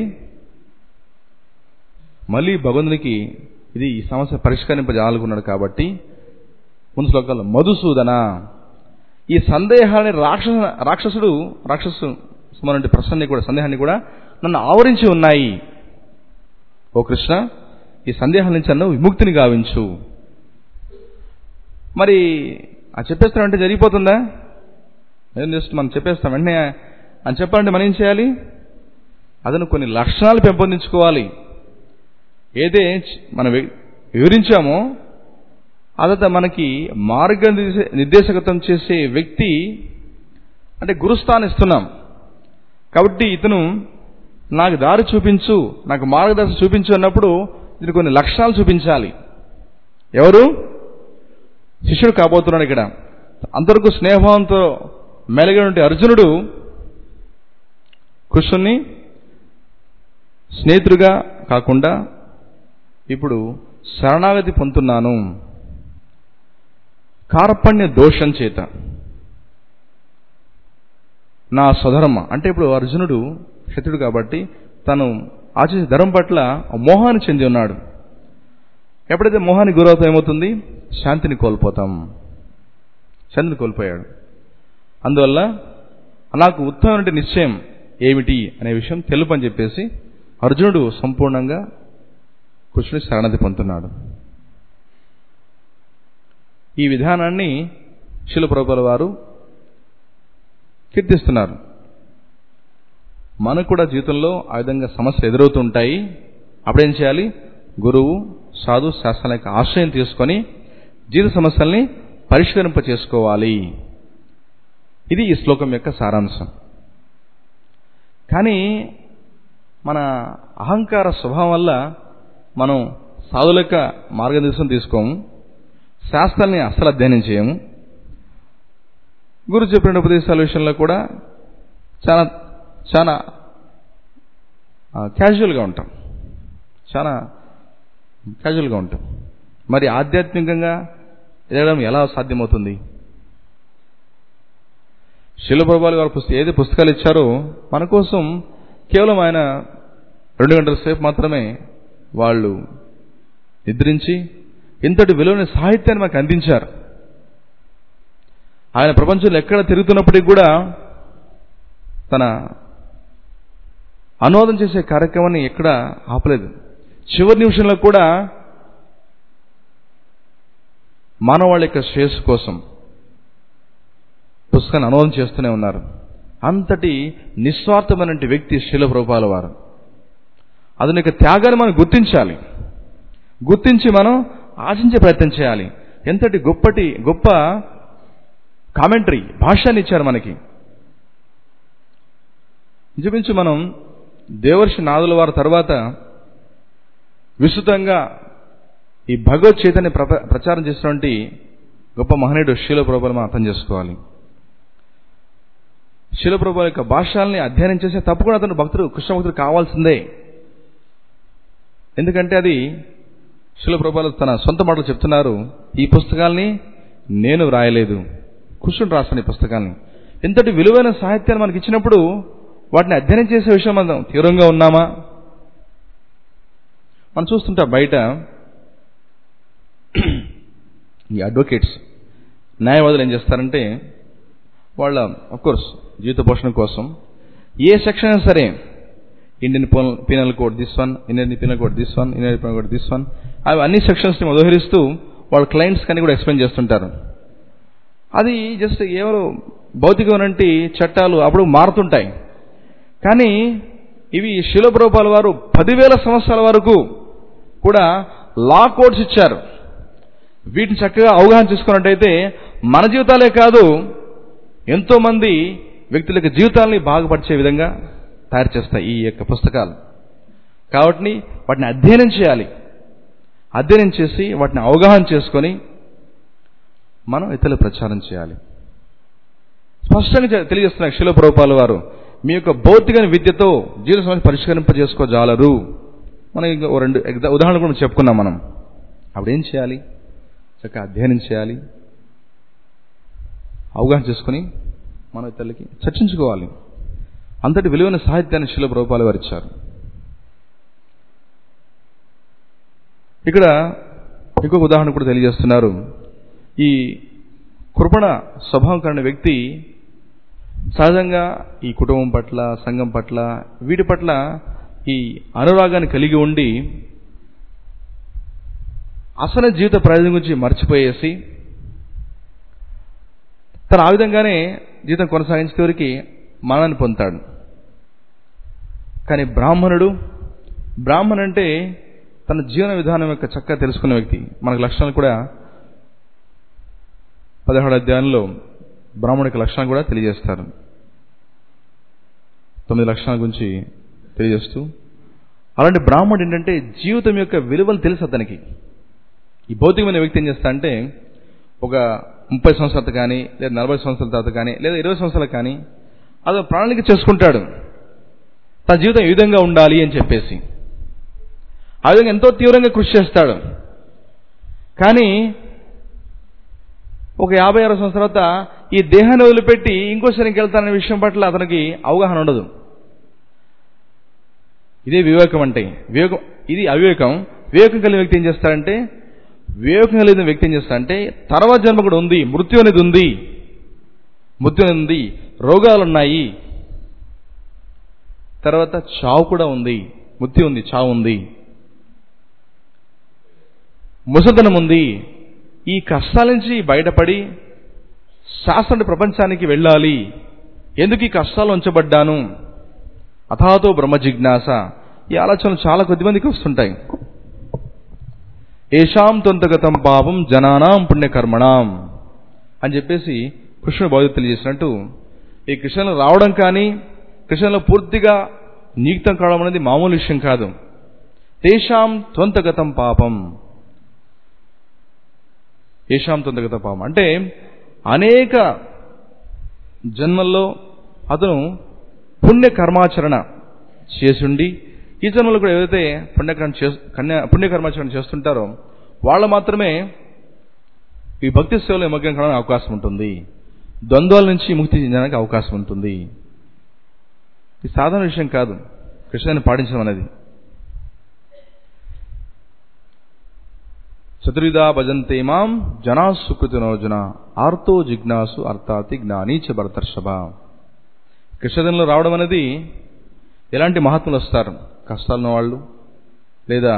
A: మళ్ళీ భగవంతునికి ఇది ఈ సమస్య పరిష్కరింపజాలనుకున్నాడు కాబట్టి ముందు శ్లోకాల్లో మధుసూదన ఈ సందేహాన్ని రాక్షస రాక్షసుడు రాక్షసు సుమారు ప్రశ్నని కూడా సందేహాన్ని కూడా నన్ను ఆవరించి ఉన్నాయి ఓ కృష్ణ ఈ సందేహాల నుంచి నన్ను విముక్తిని గావించు మరి ఆ చెప్పేస్తానంటే జరిగిపోతుందా ఏం చేస్తుంది మనం చెప్పేస్తాం వెంటనే అని చెప్పాలంటే మనం ఏం చేయాలి అతను కొన్ని లక్షణాలు పెంపొందించుకోవాలి ఏదే మనం వివరించామో అదత మనకి మార్గ నిర్దేశకత్వం చేసే వ్యక్తి అంటే గురుస్థానం ఇస్తున్నాం కాబట్టి ఇతను నాకు దారి చూపించు నాకు మార్గదర్శనం చూపించు అన్నప్పుడు ఇది కొన్ని లక్షణాలు చూపించాలి ఎవరు శిష్యుడు కాబోతున్నాడు ఇక్కడ అంతవరకు స్నేహభావంతో మెలిగినటువంటి అర్జునుడు కృష్ణుని స్నేహితుడిగా కాకుండా ఇప్పుడు శరణాగతి పొందుతున్నాను కార్పణ్య దోషం చేత నా స్వధర్మ అంటే ఇప్పుడు అర్జునుడు క్షత్రుడు కాబట్టి తను ఆచరించే ధర్మం పట్ల మోహాన్ని చెంది ఉన్నాడు ఎప్పుడైతే మోహానికి గురవుతాం ఏమవుతుంది శాంతిని కోల్పోతాం శాంతిని కోల్పోయాడు అందువల్ల నాకు ఉత్తమమైన నిశ్చయం ఏమిటి అనే విషయం తెలుపు అని చెప్పేసి అర్జునుడు సంపూర్ణంగా కృష్ణుడి శరణతి పొందుతున్నాడు ఈ విధానాన్ని శిలప్రభుల వారు కీర్తిస్తున్నారు మనకు కూడా జీవితంలో ఆ విధంగా సమస్యలు ఎదురవుతుంటాయి అప్పుడేం చేయాలి గురువు సాధు శాస్త్రాల యొక్క ఆశ్రయం తీసుకొని జీవిత సమస్యల్ని పరిష్కరింప చేసుకోవాలి ఇది ఈ శ్లోకం యొక్క సారాంశం కానీ మన అహంకార స్వభావం వల్ల మనం సాధుల యొక్క మార్గదర్శనం తీసుకోము శాస్త్రాన్ని అస్సలు అధ్యయనం చేయము గురు చెప్పిన ఉపదేశాల విషయంలో కూడా చాలా చాలా క్యాజువల్గా ఉంటాం చాలా క్యాజువల్గా ఉంటాం మరి ఆధ్యాత్మికంగా ఎదగడం ఎలా సాధ్యమవుతుంది శిలప్రభాలు గారు పుస్తకం ఏది పుస్తకాలు ఇచ్చారో మన కోసం కేవలం ఆయన రెండు గంటల సేపు మాత్రమే వాళ్ళు నిద్రించి ఇంతటి విలువైన సాహిత్యాన్ని మనకు అందించారు ఆయన ప్రపంచంలో ఎక్కడ తిరుగుతున్నప్పటికీ కూడా తన అనువాదం చేసే కార్యక్రమాన్ని ఎక్కడ ఆపలేదు చివరి నిమిషంలో కూడా మానవాళి యొక్క శ్రేయస్సు కోసం పుస్తకాన్ని అనువాదం చేస్తూనే ఉన్నారు అంతటి నిస్వార్థమైన వ్యక్తి శిలప్రభాల వారు అతని యొక్క త్యాగాన్ని మనం గుర్తించాలి గుర్తించి మనం ఆశించే ప్రయత్నం చేయాలి ఎంతటి గొప్పటి గొప్ప కామెంటరీ భాష్యాన్ని ఇచ్చారు మనకి ఇంచుమించు మనం దేవర్షి నాదుల వారి తర్వాత విస్తృతంగా ఈ భగవత్ చైతన్య ప్రప- ప్రచారం చేసినటువంటి గొప్ప మహనీయుడు శీలప్రభులు మనం అర్థం చేసుకోవాలి శీలప్రభు యొక్క భాషల్ని అధ్యయనం చేసే తప్పకుండా అతను భక్తుడు కృష్ణ భక్తుడు కావాల్సిందే ఎందుకంటే అది శిలప్రభాలు తన సొంత మాటలు చెప్తున్నారు ఈ పుస్తకాల్ని నేను వ్రాయలేదు కృష్ణుడు రాస్తాను ఈ పుస్తకాల్ని ఎంతటి విలువైన సాహిత్యాన్ని మనకి ఇచ్చినప్పుడు వాటిని అధ్యయనం చేసే విషయం మనం తీవ్రంగా ఉన్నామా మనం చూస్తుంటాం బయట ఈ అడ్వకేట్స్ న్యాయవాదులు ఏం చేస్తారంటే వాళ్ళ కోర్స్ జీవిత పోషణ కోసం ఏ సెక్షన్ అయినా సరే Indian penal code this one Indian penal code this one Indian penal code this one అవి అన్ని సెక్షన్స్ని ఉదహరిస్తూ వాళ్ళ క్లయింట్స్ కని కూడా ఎక్స్ప్లెయిన్ చేస్తుంటారు అది జస్ట్ ఎవరు భౌతికమైనటువంటి చట్టాలు అప్పుడు మారుతుంటాయి కానీ ఇవి శిలప్రభుపాల వారు పదివేల సంవత్సరాల వరకు కూడా లా కోడ్స్ ఇచ్చారు వీటిని చక్కగా అవగాహన చేసుకున్నట్టయితే మన జీవితాలే కాదు ఎంతో మంది వ్యక్తుల యొక్క జీవితాలని బాగుపరిచే విధంగా తయారు చేస్తాయి ఈ యొక్క పుస్తకాలు కాబట్టి వాటిని అధ్యయనం చేయాలి అధ్యయనం చేసి వాటిని అవగాహన చేసుకొని మనం ఇతరులకు ప్రచారం చేయాలి స్పష్టంగా చె- తెలియజేస్తున్నారు శిలప్రభుపాల వారు మీ యొక్క భౌతిక విద్యతో జీవిత సమస్య పరిష్కరింపజేసుకోజాలరు మనం ఇంకా ఓ రెండు ఎగ్జా ఉదాహరణలు కూడా చెప్పుకున్నాం మనం అప్పుడు ఏం చేయాలి చక్కగా అధ్యయనం చేయాలి అవగాహన చేసుకుని మనం ఇతరులకి చర్చించుకోవాలి అంతటి విలువైన సాహిత్యాన్ని శిల ప్రభుపాలు వారు ఇచ్చారు ఇక్కడ ఇంకొక ఉదాహరణ కూడా తెలియజేస్తున్నారు ఈ కృపణ స్వభావం కలిగిన వ్యక్తి సహజంగా ఈ కుటుంబం పట్ల సంఘం పట్ల వీటి పట్ల ఈ అనురాగాన్ని కలిగి ఉండి అసలు జీవిత ప్రయోజనం గురించి మర్చిపోయేసి తను ఆ విధంగానే జీవితం కొనసాగించే వరకు మరణాన్ని పొందుతాడు కానీ బ్రాహ్మణుడు బ్రాహ్మణ్ అంటే తన జీవన విధానం యొక్క చక్కగా తెలుసుకున్న వ్యక్తి మనకు లక్షణాలు కూడా పదహాడు అధ్యాయంలో బ్రాహ్మణుడి యొక్క లక్షణాలు కూడా తెలియజేస్తారు తొమ్మిది లక్షణాల గురించి తెలియజేస్తూ అలాంటి బ్రాహ్మణుడు ఏంటంటే జీవితం యొక్క విలువలు తెలుసు అతనికి ఈ భౌతికమైన వ్యక్తి ఏం చేస్తా అంటే ఒక ముప్పై సంవత్సరాలు కానీ లేదా నలభై సంవత్సరాల తర్వాత కానీ లేదా ఇరవై సంవత్సరాలు కానీ అది ప్రణాళిక చేసుకుంటాడు తన జీవితం ఈ విధంగా ఉండాలి అని చెప్పేసి ఆ విధంగా ఎంతో తీవ్రంగా కృషి చేస్తాడు కానీ ఒక యాభై అరవై సంవత్సరాల తర్వాత ఈ దేహాన్ని వదిలిపెట్టి ఇంకో శరీరంకి వెళ్తాననే విషయం పట్ల అతనికి అవగాహన ఉండదు ఇదే వివేకం అంటే వివేకం ఇది అవివేకం వివేకం కలిగిన వ్యక్తి ఏం చేస్తాడంటే వివేకం కలిగిన వ్యక్తి ఏం చేస్తాడంటే తర్వాత జన్మ కూడా ఉంది మృత్యు అనేది ఉంది మృత్యు అనేది ఉంది రోగాలు ఉన్నాయి తర్వాత చావు కూడా ఉంది మృత్యు ఉంది చావు ఉంది ముసదనం ఉంది ఈ కష్టాల నుంచి బయటపడి శాస్త్ర ప్రపంచానికి వెళ్ళాలి ఎందుకు ఈ కష్టాలు ఉంచబడ్డాను అథాతో బ్రహ్మ జిజ్ఞాస ఈ ఆలోచనలు చాలా కొద్దిమందికి వస్తుంటాయి ఏషాం తొంతగతం పాపం జనానాం పుణ్యకర్మణాం అని చెప్పేసి కృష్ణుడు బౌద్ధ తెలియజేసినట్టు ఈ కృష్ణలో రావడం కానీ కృష్ణలో పూర్తిగా నియుక్తం కావడం అనేది మామూలు విషయం కాదు తేషాం త్వంతగతం పాపం ఏషాం తొందగత పాపం అంటే అనేక జన్మల్లో అతను పుణ్య కర్మాచరణ చేసుండి ఈ జన్మలో కూడా ఏదైతే పుణ్యకర్మ చేస్- కన్య పుణ్యకర్మాచరణ చేస్తుంటారో వాళ్ళు మాత్రమే ఈ భక్తి సేవలో నిమగ్నం కావడానికి అవకాశం ఉంటుంది ద్వంద్వాల నుంచి ముక్తి చెందడానికి అవకాశం ఉంటుంది ఇది సాధారణ విషయం కాదు కృష్ణాన్ని పాటించడం అనేది చతుర్విధా భజంతే మాం జనా సుకృతినోజన ఆర్తో జిజ్ఞాసు అర్థాతి జ్ఞానీచ భరతర్షభ కృష్ణదంలో రావడం అనేది ఎలాంటి మహాత్ములు వస్తారు కష్టాలున్న వాళ్ళు లేదా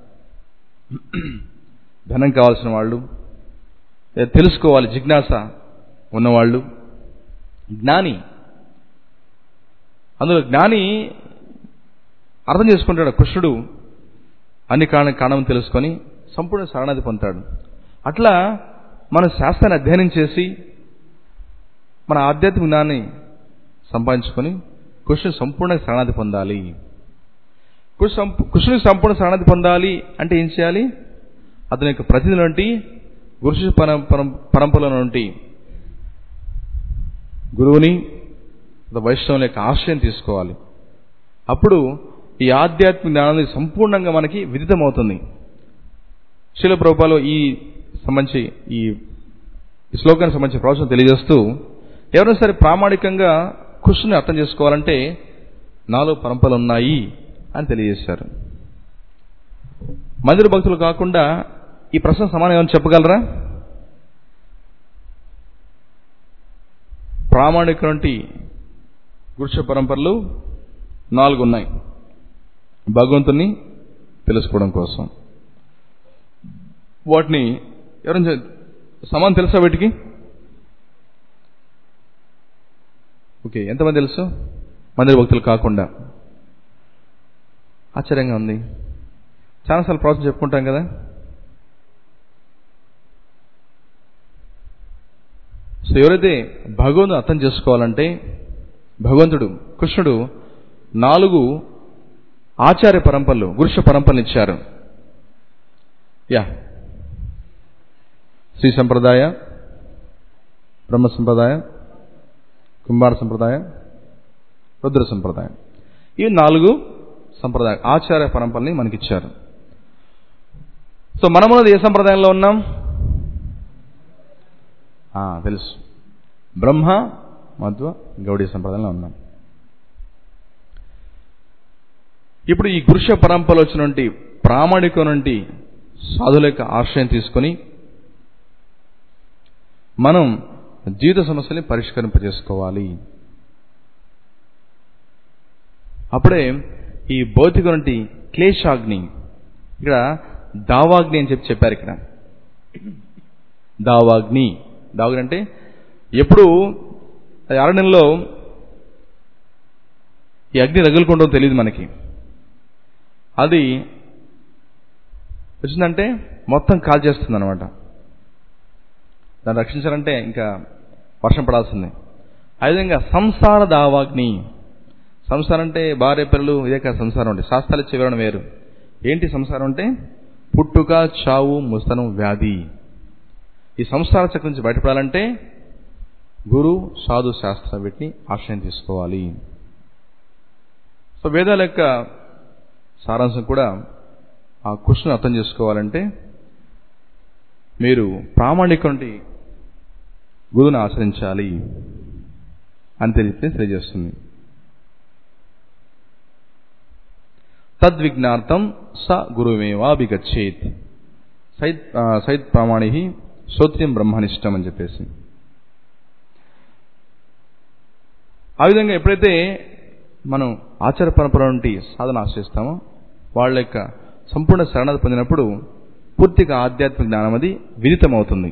A: ధనం కావాల్సిన వాళ్ళు లేదా తెలుసుకోవాలి జిజ్ఞాస ఉన్నవాళ్ళు జ్ఞాని అందులో జ్ఞాని అర్థం చేసుకుంటాడు కృష్ణుడు అన్ని కారణ కారణం తెలుసుకొని సంపూర్ణ శరణాది పొందుతాడు అట్లా మన శాస్త్రాన్ని అధ్యయనం చేసి మన ఆధ్యాత్మిక జ్ఞానాన్ని సంపాదించుకొని కృష్ణుని సంపూర్ణ శరణాది పొందాలి కృష్ణ సంపూ- కృష్ణుని సంపూర్ణ శరణాది పొందాలి అంటే ఏం చేయాలి అతని యొక్క ప్రతినిధి నుండి గురు పరంపరలో నుండి గురువుని లేదా వైష్ణవుల యొక్క ఆశ్రయం తీసుకోవాలి అప్పుడు ఈ ఆధ్యాత్మిక జ్ఞానం సంపూర్ణంగా మనకి విదితమవుతుంది శిల ప్రభుపాలు ఈ సంబంధించి ఈ ఈ శ్లోకానికి సంబంధించిన ప్రవచనం తెలియజేస్తూ ఎవరైనా సరే ప్రామాణికంగా కృష్ణుని అర్థం చేసుకోవాలంటే నాలుగు పరంపరలు ఉన్నాయి అని తెలియజేశారు మందిర భక్తులు కాకుండా ఈ ప్రశ్న సమానం ఏమైనా చెప్పగలరా ప్రామాణికటువంటి వృక్ష పరంపరలు నాలుగు ఉన్నాయి భగవంతుని తెలుసుకోవడం కోసం వాటిని ఎవరైనా చె- సమానం తెలుసా వీటికి ఓకే ఎంతమంది తెలుసు మందిర భక్తులు కాకుండా ఆశ్చర్యంగా ఉంది చాలాసార్లు ప్రాసెస్ చెప్పుకుంటాం కదా సో ఎవరైతే భగవంతుని అర్థం చేసుకోవాలంటే భగవంతుడు కృష్ణుడు నాలుగు ఆచార్య పరంపరలు గురుష పరంపరలు ఇచ్చారు యా శ్రీ సంప్రదాయ బ్రహ్మ సంప్రదాయ కుమార సంప్రదాయ రుద్ర సంప్రదాయం ఈ నాలుగు సంప్రదాయ ఆచార్య పరంపరని మనకిచ్చారు సో మనమున్నది ఏ సంప్రదాయంలో ఉన్నాం ఆ, తెలుసు బ్రహ్మ మధ్వ గౌడీ సంప్రదాయంలో ఉన్నాం ఇప్పుడు ఈ పురుష పరంపరలో వచ్చినటువంటి ప్రామాణికం నుండి సాధుల యొక్క ఆశ్రయం తీసుకొని మనం జీవిత సమస్యల్ని పరిష్కరింపజేసుకోవాలి అప్పుడే ఈ భౌతిక నుండి క్లేశాగ్ని ఇక్కడ దావాగ్ని అని చెప్పి చెప్పారు ఇక్కడ దావాగ్ని దావాగ్ని అంటే ఎప్పుడు అది అరణ్యంలో ఈ అగ్ని రగులుకుంటుందో తెలియదు మనకి అది వచ్చిందంటే మొత్తం కాల్ చేస్తుంది అనమాట దాన్ని రక్షించాలంటే ఇంకా వర్షం పడాల్సిందే అదేవిధంగా సంసార దావాగ్ని సంసారం అంటే భార్య పిల్లలు ఇదే కాదు సంసారం అంటే శాస్త్రాలు ఇచ్చే వివరణ వేరు ఏంటి సంసారం అంటే పుట్టుక చావు ముస్తనం వ్యాధి ఈ సంసార చక్రం నుంచి బయటపడాలంటే గురు సాధు శాస్త్ర వీటిని ఆశ్రయం తీసుకోవాలి సో వేదాల యొక్క సారాంశం కూడా ఆ కృష్ణను అర్థం చేసుకోవాలంటే మీరు ప్రామాణిక నుండి గురువుని ఆచరించాలి అని తెలిస్తే తెలియజేస్తుంది తద్విజ్ఞార్థం స గురువేవాభిగచ్చేత్ సైత్ ఆ, సైత్ ప్రామాణి శ్రోత్రియం బ్రహ్మనిష్టం అని చెప్పేసి ఆ విధంగా ఎప్పుడైతే మనం ఆచార పరంపర నుండి సాధన ఆశ్రయిస్తామో వాళ్ళ యొక్క సంపూర్ణ శరణత పొందినప్పుడు పూర్తిగా ఆధ్యాత్మిక జ్ఞానం అది విదితమవుతుంది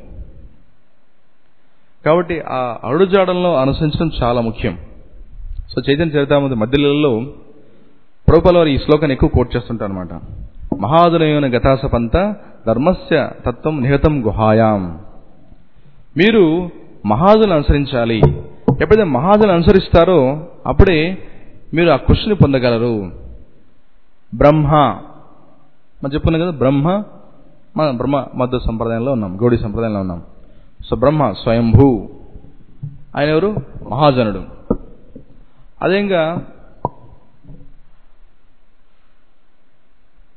A: కాబట్టి ఆ అడుగుజాడల్లో అనుసరించడం చాలా ముఖ్యం సో చైతన్య చరితామతి మధ్యలలో ప్రభుపాల వారు ఈ శ్లోకాన్ని ఎక్కువ కోట్ చేస్తుంటారు అనమాట మహాదులైన గతాసపంత ధర్మస్య తత్వం నిహతం గుహాయాం మీరు మహాదులను అనుసరించాలి ఎప్పుడైతే మహాదులను అనుసరిస్తారో అప్పుడే మీరు ఆ కృష్ణుని పొందగలరు బ్రహ్మ మనం చెప్పుకున్నాం కదా బ్రహ్మ మన బ్రహ్మ మధ్య సంప్రదాయంలో ఉన్నాం గౌడీ సంప్రదాయంలో ఉన్నాం సో బ్రహ్మ స్వయంభూ ఆయన ఎవరు మహాజనుడు అదేంగా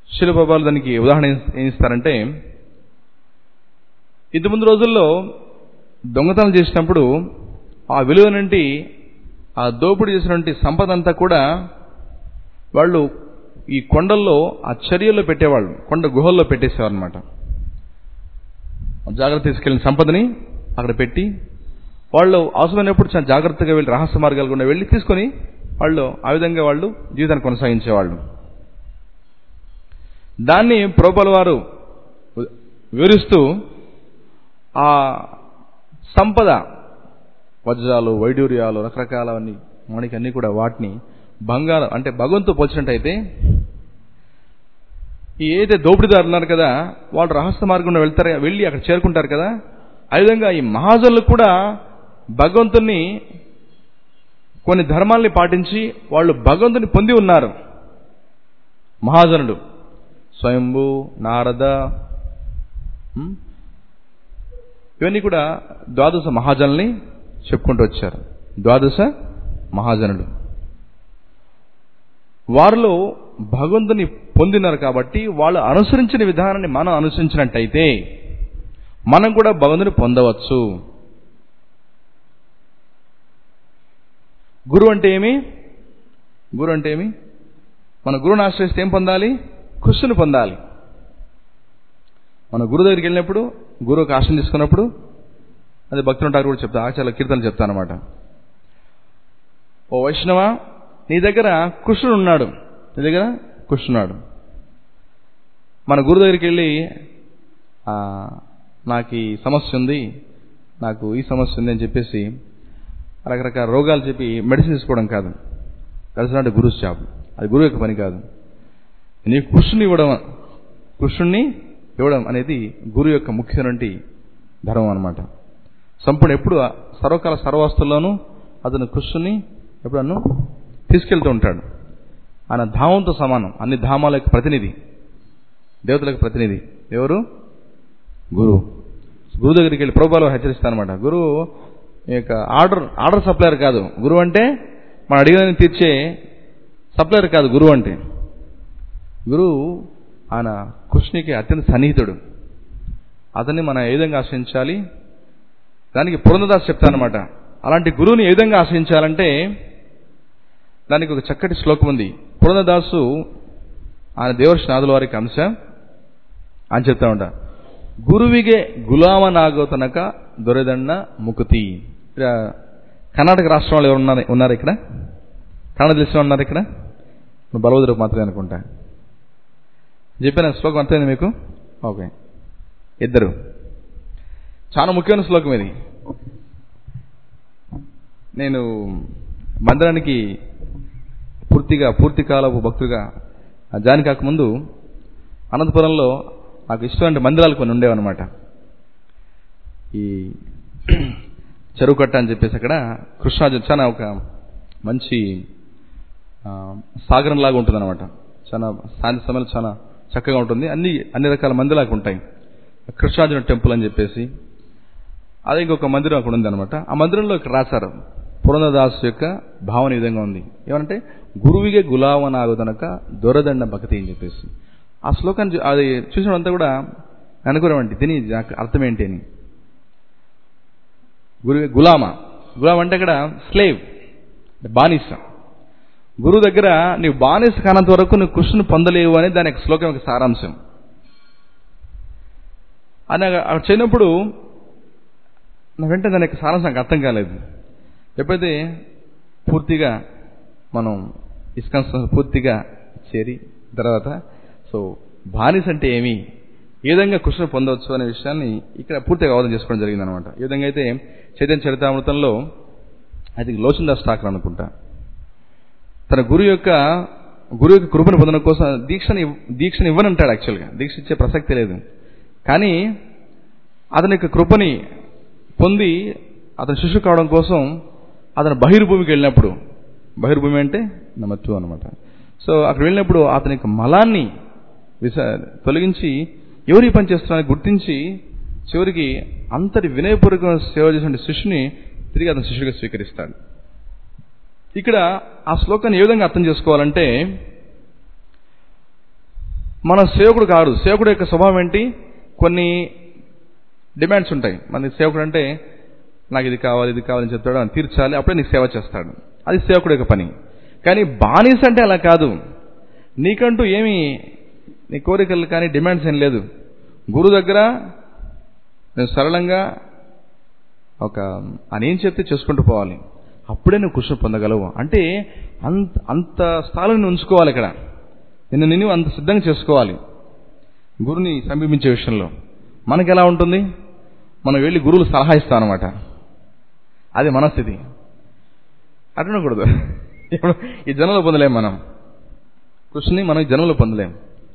A: శిలబాబాలు దానికి ఉదాహరణ ఏం ఇస్తారంటే ఇంతకుముందు రోజుల్లో దొంగతనం చేసినప్పుడు ఆ విలువ నుండి ఆ దోపిడీ చేసినటువంటి సంపద అంతా కూడా వాళ్ళు ఈ కొండల్లో ఆ చర్యల్లో పెట్టేవాళ్ళు కొండ గుహల్లో పెట్టేసేవారు అనమాట జాగ్రత్త తీసుకెళ్లిన సంపదని అక్కడ పెట్టి వాళ్ళు అవసరమైనప్పుడు చాలా జాగ్రత్తగా వెళ్ళి రహస్య మార్గాలు గుండా వెళ్ళి తీసుకొని వాళ్ళు ఆ విధంగా వాళ్ళు జీవితాన్ని కొనసాగించేవాళ్ళు దాన్ని ప్రోపల వారు వివరిస్తూ ఆ సంపద వజ్రాలు వైడూర్యాలు రకరకాలవన్నీ మనకి అన్ని కూడా వాటిని బంగారం అంటే భగవంతు పోల్చినట్టయితే ఈ ఏదైతే దోపిడీదారులు ఉన్నారు కదా వాళ్ళు రహస్య మార్గంలో వెళ్తారు వెళ్ళి అక్కడ చేరుకుంటారు కదా ఆ విధంగా ఈ మహాజనులు కూడా భగవంతుని కొన్ని ధర్మాల్ని పాటించి వాళ్ళు భగవంతుని పొంది ఉన్నారు మహాజనుడు స్వయంభు నారద ఉమ్, ఇవన్నీ కూడా ద్వాదశ మహాజనుల్ని చెప్పుకుంటూ వచ్చారు ద్వాదశ మహాజనులు వారిలో భగవంతుని పొందినారు కాబట్టి వాళ్ళు అనుసరించిన విధానాన్ని మనం అనుసరించినట్టయితే మనం కూడా భగవంతుని పొందవచ్చు గురువు అంటే ఏమి గురువు అంటే ఏమి మన గురువుని ఆశ్రయిస్తే ఏం పొందాలి కృష్ణుని పొందాలి మన గురువు దగ్గరికి వెళ్ళినప్పుడు గురువుకి ఆశ్రయం తీసుకున్నప్పుడు అది భక్తులు ఉంటారు కూడా చెప్తా ఆచార్య కీర్తనలు చెప్తాను అనమాట ఓ వైష్ణవ నీ దగ్గర కృష్ణుడు ఉన్నాడు నీ దగ్గర కృష్ణున్నాడు మన గురువు దగ్గరికి వెళ్ళి "ఆ, నాకు ఈ సమస్య ఉంది నాకు ఈ సమస్య ఉంది అని చెప్పేసి రకరకాల రోగాలు చెప్పి మెడిసిన్ తీసుకోవడం కాదు కలిసినట్టు గురువు జాబ్ అది గురువు యొక్క పని కాదు నీ కృష్ణుని ఇవ్వడం కృష్ణుణ్ణి ఇవ్వడం అనేది గురువు యొక్క ముఖ్యమైనటువంటి ధర్మం అనమాట సంపూర్ణ ఎప్పుడు సర్వకాల సర్వాస్తుల్లోనూ అతను కృష్ణుని ఎప్పుడన్ను తీసుకెళ్తూ ఉంటాడు ఆయన ధామంతో సమానం అన్ని ధామాల యొక్క ప్రతినిధి దేవతలకు ప్రతినిధి ఎవరు గురువు గురువు దగ్గరికి వెళ్ళి ప్రభుత్వాలు హెచ్చరిస్తానమాట గురువు ఈ యొక్క ఆర్డర్ ఆర్డర్ సప్లయర్ కాదు గురువు అంటే మనం అడిగిన తీర్చే సప్లయర్ కాదు గురువు అంటే గురువు ఆయన కృష్ణునికి అత్యంత సన్నిహితుడు అతన్ని మనం ఏ విధంగా ఆశ్రయించాలి దానికి పురంధదాస్ చెప్తానమాట అలాంటి గురువుని ఏ విధంగా ఆశ్రయించాలంటే దానికి ఒక చక్కటి శ్లోకం ఉంది పురంధదాసు ఆయన దేవర్షి నాదుల వారికి అంశ అని చెప్తా ఉంటా గురువిಗೆ గులామనాగోతనక దొరెదన్న ముకుతి ఇక్కడ కర్ణాటక రాష్ట్రంలో ఎవరు ఉన్నారు ఉన్నారు ఇక్కడ కన్నడ తెలిసిన ఉన్నారు ఇక్కడ బలవదులకు మాత్రమే అనుకుంటా చెప్పిన శ్లోకం అంతేంది మీకు ఓకే ఇద్దరు చాలా ముఖ్యమైన శ్లోకం ఇది నేను మందిరానికి పూర్తిగా పూర్తి కాలపు భక్తుడిగా జాయిన్ కాకముందు అనంతపురంలో నాకు ఇష్టమైన మందిరాలు కొన్ని ఉండేవన్నమాట ఈ చెరువు కట్ట అని చెప్పేసి అక్కడ కృష్ణాజు చాలా ఒక మంచి ఆ, సాగరం లాగా ఉంటుంది అనమాట చాలా సాయంత్రం సమయంలో చాలా చక్కగా ఉంటుంది అన్ని అన్ని రకాల మందిరాలు ఉంటాయి కృష్ణార్జున టెంపుల్ అని చెప్పేసి అదే ఇంకొక మందిరం అక్కడ ఉంది అనమాట ఆ మందిరంలో ఇక్కడ రాశారు పురంధదాసు యొక్క భావన ఈ విధంగా ఉంది ఏమంటే గురువిగే గులావనాగుదనక దొరదండ భక్తి అని చెప్పేసి ఆ శ్లోకాన్ని చూ- అది చూసినంతా కూడా అనుకున్నామండి దీని నాకు అర్థం ఏంటి అని గురు గులామ గులాం అంటే అక్కడ స్లేవ్ బానిస గురువు దగ్గర నీవు బానిస కానంత వరకు నువ్వు కృష్ణుని పొందలేవు అని దాని యొక్క శ్లోకం యొక్క సారాంశం అని అక్కడ చేయనప్పుడు నా వెంటనే దాని యొక్క సారాంశం నాకు అర్థం కాలేదు ఎప్పుడైతే పూర్తిగా మనం ఇస్కాన్ సంస్థ పూర్తిగా చేరి తర్వాత సో బానిస అంటే ఏమి ఏ విధంగా కృష్ణ పొందవచ్చు అనే విషయాన్ని ఇక్కడ పూర్తిగా అవగాహన చేసుకోవడం జరిగింది అనమాట ఏ విధంగా అయితే చైతన్య చరితామృతంలో అది లోచన్ దాస్ ఠాకర్ అనుకుంటా తన గురువు యొక్క గురువు యొక్క కృపను పొందడం కోసం దీక్షని దీక్షని ఇవ్వనంటాడు యాక్చువల్గా దీక్ష ఇచ్చే ప్రసక్తి లేదు కానీ అతని యొక్క కృపని పొంది అతను శిశు కావడం కోసం అతను బహిర్భూమికి వెళ్ళినప్పుడు బహిర్భూమి అంటే నమత్తు అనమాట సో అక్కడ వెళ్ళినప్పుడు అతని యొక్క మలాన్ని విస తొలగించి ఎవరు ఈ పని చేస్తున్నారని గుర్తించి చివరికి అంతటి వినయపూర్వక సేవ చేసిన శిష్యుని తిరిగి అతను శిష్యుడిగా స్వీకరిస్తాడు ఇక్కడ ఆ శ్లోకాన్ని ఏ విధంగా అర్థం చేసుకోవాలంటే మన సేవకుడు కాదు సేవకుడు యొక్క స్వభావం ఏంటి కొన్ని డిమాండ్స్ ఉంటాయి మన సేవకుడు అంటే నాకు ఇది కావాలి ఇది కావాలని చెప్తాడు అని తీర్చాలి అప్పుడే నీకు సేవ చేస్తాడు అది సేవకుడు యొక్క పని కానీ బానిస అంటే అలా కాదు నీకంటూ ఏమి నీ కోరికలు కానీ డిమాండ్స్ ఏం లేదు గురువు దగ్గర నేను సరళంగా ఒక ఆయన ఏం చెప్తే చేసుకుంటూ పోవాలి అప్పుడే నువ్వు కృష్ణ పొందగలవు అంటే అంత అంత స్థాయిని ఉంచుకోవాలి ఇక్కడ నిన్ను నిన్ను అంత సిద్ధంగా చేసుకోవాలి గురుని సమీపించే విషయంలో మనకి ఎలా ఉంటుంది మనం వెళ్ళి గురువులు సలహా ఇస్తాం అనమాట అది మన స్థితి అటుండకూడదు ఇప్పుడు ఈ జనంలో పొందలేం మనం కృష్ణుని మనం ఈ జనంలో పొందలేం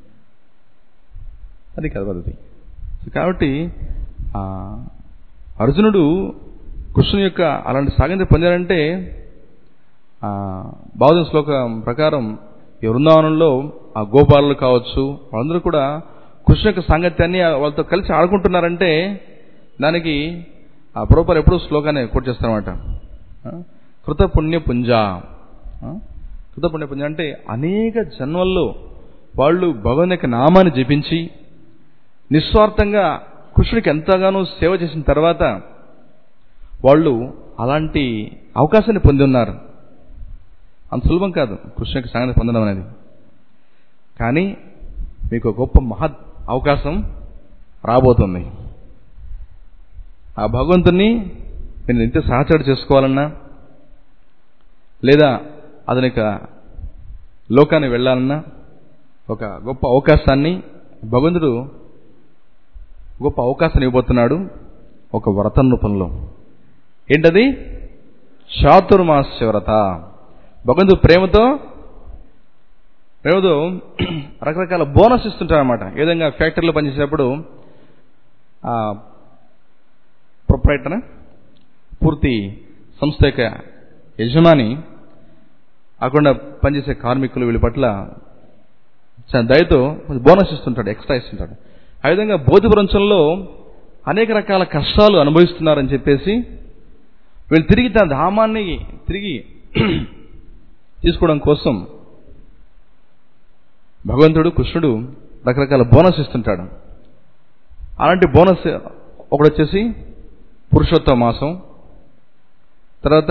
A: అది కదా పద్ధతి కాబట్టి ఆ, అర్జునుడు కృష్ణుని యొక్క అలాంటి సాగింత పొందాడంటే ఆ, బౌద్ధ శ్లోకం ప్రకారం ఈ వృందావనంలో ఆ గోపాలులు కావచ్చు వాళ్ళందరూ కూడా కృష్ణ యొక్క సాంగత్యాన్ని వాళ్ళతో కలిసి ఆడుకుంటున్నారంటే దానికి ఆ ప్రోపర్ ఎప్పుడూ శ్లోకాన్ని కోట్ చేస్తారన్నమాట ఆ, కృత పుణ్య పుంజ ఆ, కృత పుణ్య పుంజ అంటే అనేక జన్మల్లో వాళ్ళు భగవంతు యొక్క నామాన్ని జపించి నిస్వార్థంగా కృష్ణుడికి ఎంతగానో సేవ చేసిన తర్వాత వాళ్ళు అలాంటి అవకాశాన్ని పొంది ఉన్నారు అంత సులభం కాదు కృష్ణ యొక్క సంగతి పొందడం అనేది కానీ మీకు ఒక గొప్ప మహత్ అవకాశం రాబోతుంది ఆ భగవంతుణ్ణి మీరు నిత్య సహచరుడు చేసుకోవాలన్నా లేదా అతని యొక్క లోకాన్ని వెళ్ళాలన్నా ఒక గొప్ప అవకాశాన్ని భగవంతుడు గొప్ప అవకాశాన్ని ఇవ్వబోతున్నాడు ఒక వ్రతం రూపంలో ఏంటది చాతుర్మాస్య వ్రత భగవంతుడు ప్రేమతో ప్రేమతో రకరకాల బోనస్ ఇస్తుంటారన్నమాట ఏ విధంగా ఫ్యాక్టరీలో పనిచేసేటప్పుడు ఆ ప్రొపరేటర్ పూర్తి సంస్థ యొక్క యజమాని కాకుండా పనిచేసే కార్మికులు వీళ్ళ పట్ల చాలా దయతో బోనస్ ఇస్తుంటాడు ఎక్స్ట్రా ఇస్తుంటాడు ఆ విధంగా బోధి ప్రపంచంలో అనేక రకాల కష్టాలు అనుభవిస్తున్నారని చెప్పేసి వీళ్ళు తిరిగి తన ధామాన్ని తిరిగి తీసుకోవడం కోసం భగవంతుడు కృష్ణుడు రకరకాల బోనస్ ఇస్తుంటాడు అలాంటి బోనస్ ఒకటి వచ్చేసి పురుషోత్తమ మాసం తర్వాత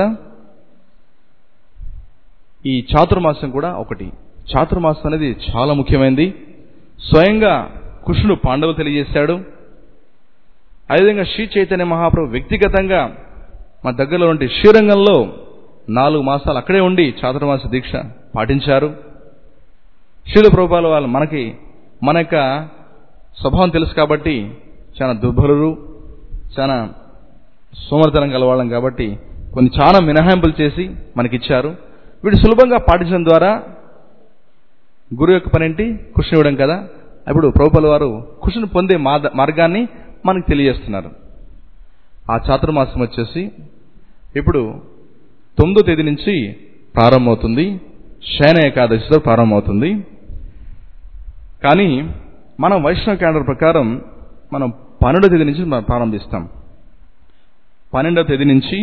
A: ఈ చాతుర్మాసం కూడా ఒకటి చాతుర్మాసం అనేది చాలా ముఖ్యమైనది స్వయంగా కృష్ణుడు పాండవులు తెలియజేశాడు అదేవిధంగా శ్రీ చైతన్య మహాప్రభు వ్యక్తిగతంగా మా దగ్గరలో ఉండే శ్రీరంగంలో నాలుగు మాసాలు అక్కడే ఉండి చాతుర్మాస దీక్ష పాటించారు శీల ప్రభుపాల వాళ్ళు మనకి మన యొక్క స్వభావం తెలుసు కాబట్టి చాలా దుర్బలురు చాలా సోమరితనం గలవాళ్ళం కాబట్టి కొన్ని చాలా మినహాయింపులు చేసి మనకిచ్చారు వీడు సులభంగా పాటించడం ద్వారా గురువు యొక్క పనేంటి కృష్ణ ఇవ్వడం కదా ఇప్పుడు ప్రభుపాల వారు కృష్ణుని పొందే మాద- మార్గాన్ని మనకు తెలియజేస్తున్నారు ఆ చాతుర్మాసం వచ్చేసి ఇప్పుడు తొమ్మిదో తేదీ నుంచి ప్రారంభమవుతుంది శయన ఏకాదశితో ప్రారంభమవుతుంది కానీ మనం వైష్ణవ క్యాలెండర్ ప్రకారం మనం పన్నెండో తేదీ నుంచి మనం ప్రారంభిస్తాం పన్నెండో తేదీ నుంచి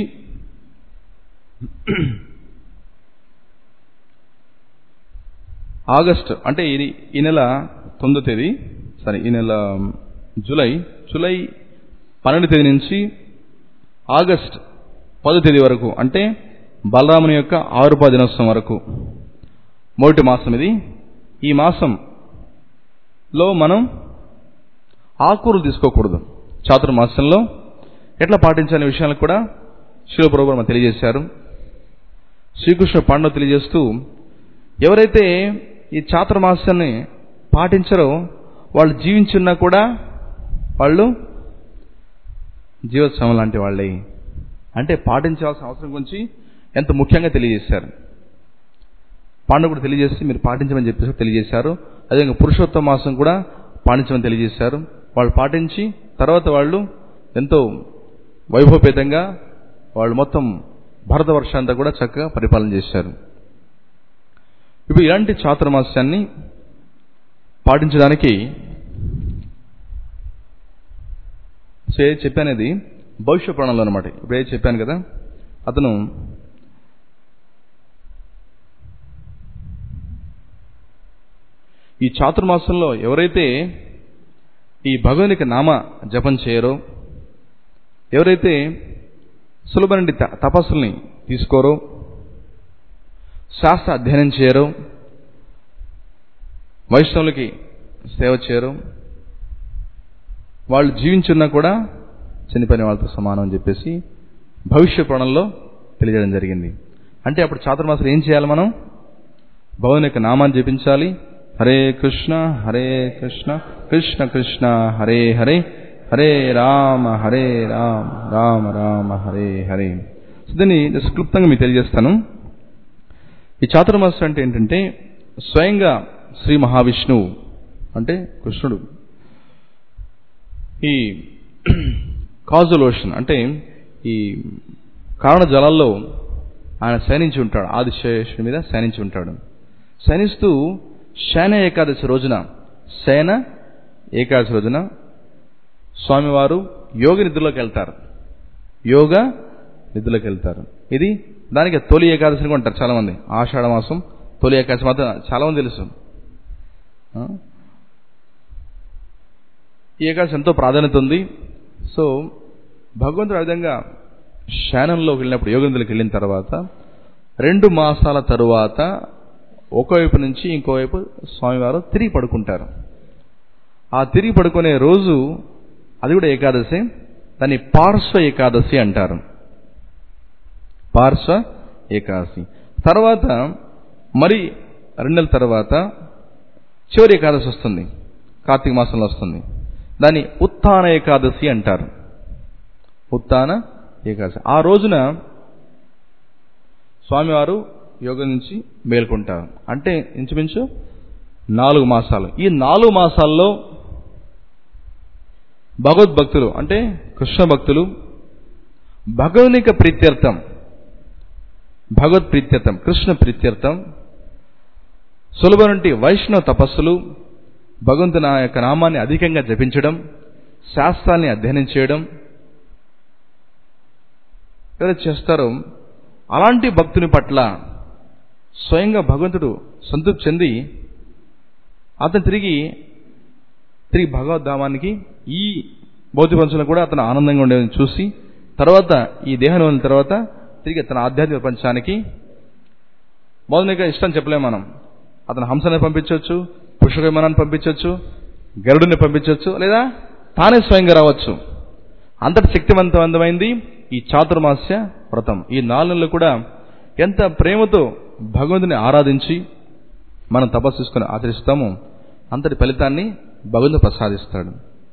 A: ఆగస్ట్ అంటే ఇది ఈ నెల తొమ్మిదో తేదీ సరే ఈ నెల జూలై జూలై పన్నెండు తేదీ నుంచి ఆగస్ట్ పదో తేదీ వరకు అంటే బలరాముని యొక్క ఆరుపా దినోత్సవం వరకు మొదటి మాసం ఇది ఈ మాసంలో మనం ఆకూరలు తీసుకోకూడదు చాతుర్మాసంలో ఎట్లా పాటించాలనే విషయాలకు కూడా శివప్రభు మనకు తెలియజేశారు శ్రీకృష్ణ పాండవ తెలియజేస్తూ ఎవరైతే ఈ చాతుర్మాసాన్ని పాటించరో వాళ్ళు జీవించున్నా కూడా వాళ్ళు జీవోత్సవం లాంటి వాళ్ళే అంటే పాటించాల్సిన అవసరం గురించి ఎంత ముఖ్యంగా తెలియజేశారు పాండవుడు తెలియజేసి మీరు పాటించమని చెప్పేసి తెలియజేశారు అదేవిధంగా పురుషోత్తమ మాసం కూడా పాటించమని తెలియజేశారు వాళ్ళు పాటించి తర్వాత వాళ్ళు ఎంతో వైభవపేతంగా వాళ్ళు మొత్తం భారతవర్షాంతా కూడా చక్కగా పరిపాలన చేశారు ఇప్పుడు ఇలాంటి చాతుర్మాస్యాన్ని పాటించడానికి సో ఏది చెప్పానేది భవిష్య పురాణంలో అనమాట ఇప్పుడు ఏది చెప్పాను కదా అతను ఈ చాతుర్మాసంలో ఎవరైతే ఈ భగవానికి నామ జపం చేయరో ఎవరైతే సులభ తపస్సుల్ని తీసుకోరో శాస్త్ర అధ్యయనం చేయరో వైష్ణవులకి సేవ చేయరు వాళ్ళు జీవించున్నా కూడా చనిపోయిన వాళ్ళతో సమానం అని చెప్పేసి భవిష్య పురాణంలో తెలియజేయడం జరిగింది అంటే అప్పుడు చాతుర్మాసం ఏం చేయాలి మనం భగవాన్ యొక్క నామాన్ని జపించాలి హరే కృష్ణ హరే కృష్ణ కృష్ణ కృష్ణ హరే హరే హరే రామ హరే రామ రామ రామ హరే హరే సో దీన్ని జస్ట్ క్లుప్తంగా మీకు తెలియజేస్తాను ఈ చాతుర్మాసం అంటే ఏంటంటే స్వయంగా శ్రీ మహావిష్ణువు అంటే కృష్ణుడు ఈ కాజుల్ ఓషన్ అంటే ఈ కారణ జలాల్లో ఆయన శయనించి ఉంటాడు ఆదిశేషుడి మీద శయనించి ఉంటాడు శయనిస్తూ శయన ఏకాదశి రోజున శయన ఏకాదశి రోజున స్వామివారు యోగ నిధుల్లోకి వెళ్తారు యోగ నిధుల్లోకి వెళ్తారు ఇది దానికి తొలి ఏకాదశి అని అంటారు చాలా మంది ఆషాఢ మాసం తొలి ఏకాదశి మాత్రం చాలా మంది తెలుసు ఈ ఏకాదశి ఎంతో ప్రాధాన్యత ఉంది సో భగవంతుడు ఆ విధంగా శానంలోకి వెళ్ళినప్పుడు యోగందులకు వెళ్ళిన తర్వాత రెండు మాసాల తరువాత ఒకవైపు నుంచి ఇంకోవైపు స్వామివారు తిరిగి పడుకుంటారు ఆ తిరిగి పడుకునే రోజు అది కూడా ఏకాదశి దాన్ని పార్శ్వ ఏకాదశి అంటారు పార్శ్వ ఏకాదశి తర్వాత మరి రెండు నెలల తర్వాత చివరి ఏకాదశి వస్తుంది కార్తీక మాసంలో వస్తుంది దాన్ని ఉత్థాన ఏకాదశి అంటారు ఉత్థాన ఏకాదశి ఆ రోజున స్వామివారు యోగం నుంచి మేల్కొంటారు అంటే ఇంచుమించు నాలుగు మాసాలు ఈ నాలుగు మాసాల్లో భగవద్భక్తులు అంటే కృష్ణ భక్తులు భగవనిక ప్రీత్యర్థం భగవత్ ప్రీత్యర్థం కృష్ణ ప్రీత్యర్థం సులభ నుండి వైష్ణవ తపస్సులు భగవంతుని యొక్క నామాన్ని అధికంగా జపించడం శాస్త్రాన్ని అధ్యయనం చేయడం ఎవరైతే చేస్తారో అలాంటి భక్తుని పట్ల స్వయంగా భగవంతుడు సంతృప్తి చెంది అతను తిరిగి తిరిగి భగవద్ధామానికి ఈ భౌతిక ప్రపంచంలో కూడా అతను ఆనందంగా ఉండేదని చూసి తర్వాత ఈ దేహం వదిలిన తర్వాత తిరిగి తన ఆధ్యాత్మిక ప్రపంచానికి మొదలుగా ఇష్టం చెప్పలేము మనం అతను హంసని పంపించవచ్చు పుష్ప విమానాన్ని పంపించవచ్చు గరుడుని పంపించవచ్చు లేదా తానే స్వయంగా రావచ్చు అంతటి శక్తివంతమైంది ఈ చాతుర్మాస్య వ్రతం ఈ నాలుగు నెలలు కూడా ఎంత ప్రేమతో భగవంతుని ఆరాధించి మనం తపస్సు చేసుకుని ఆచరిస్తామో అంతటి ఫలితాన్ని భగవంతుడు ప్రసాదిస్తాడు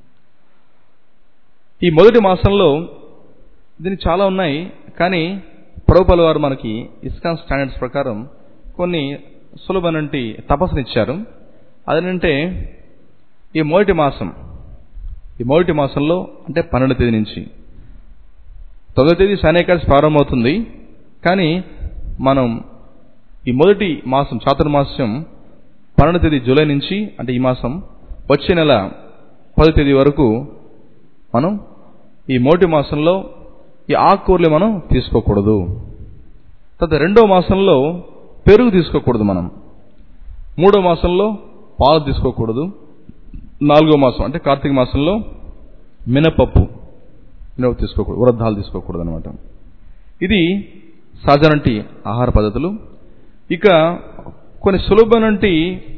A: ఈ మొదటి మాసంలో దీనికి చాలా ఉన్నాయి కానీ ప్రభుపల వారు మనకి ఇస్కాన్ స్టాండర్డ్స్ ప్రకారం కొన్ని సులభనంటి తపస్సునిచ్చారు అదేంటంటే ఈ మొదటి మాసం ఈ మొదటి మాసంలో అంటే పన్నెండు తేదీ నుంచి తొమ్మిదో తేదీ శనేకాదశి ప్రారంభమవుతుంది కానీ మనం ఈ మొదటి మాసం చాతుర్మాసం పన్నెండు తేదీ జూలై నుంచి అంటే ఈ మాసం వచ్చే నెల పది తేదీ వరకు మనం ఈ మొదటి మాసంలో ఈ ఆకుకూరలు మనం తీసుకోకూడదు తర్వాత రెండో మాసంలో పెరుగు తీసుకోకూడదు మనం మూడో మాసంలో పాలు తీసుకోకూడదు నాలుగో మాసం అంటే కార్తీక మాసంలో మినపప్పు మినపప్పు తీసుకోకూడదు వృద్ధాలు తీసుకోకూడదు అనమాట ఇది సహజనంటి ఆహార పద్ధతులు ఇక కొన్ని సులభనంటి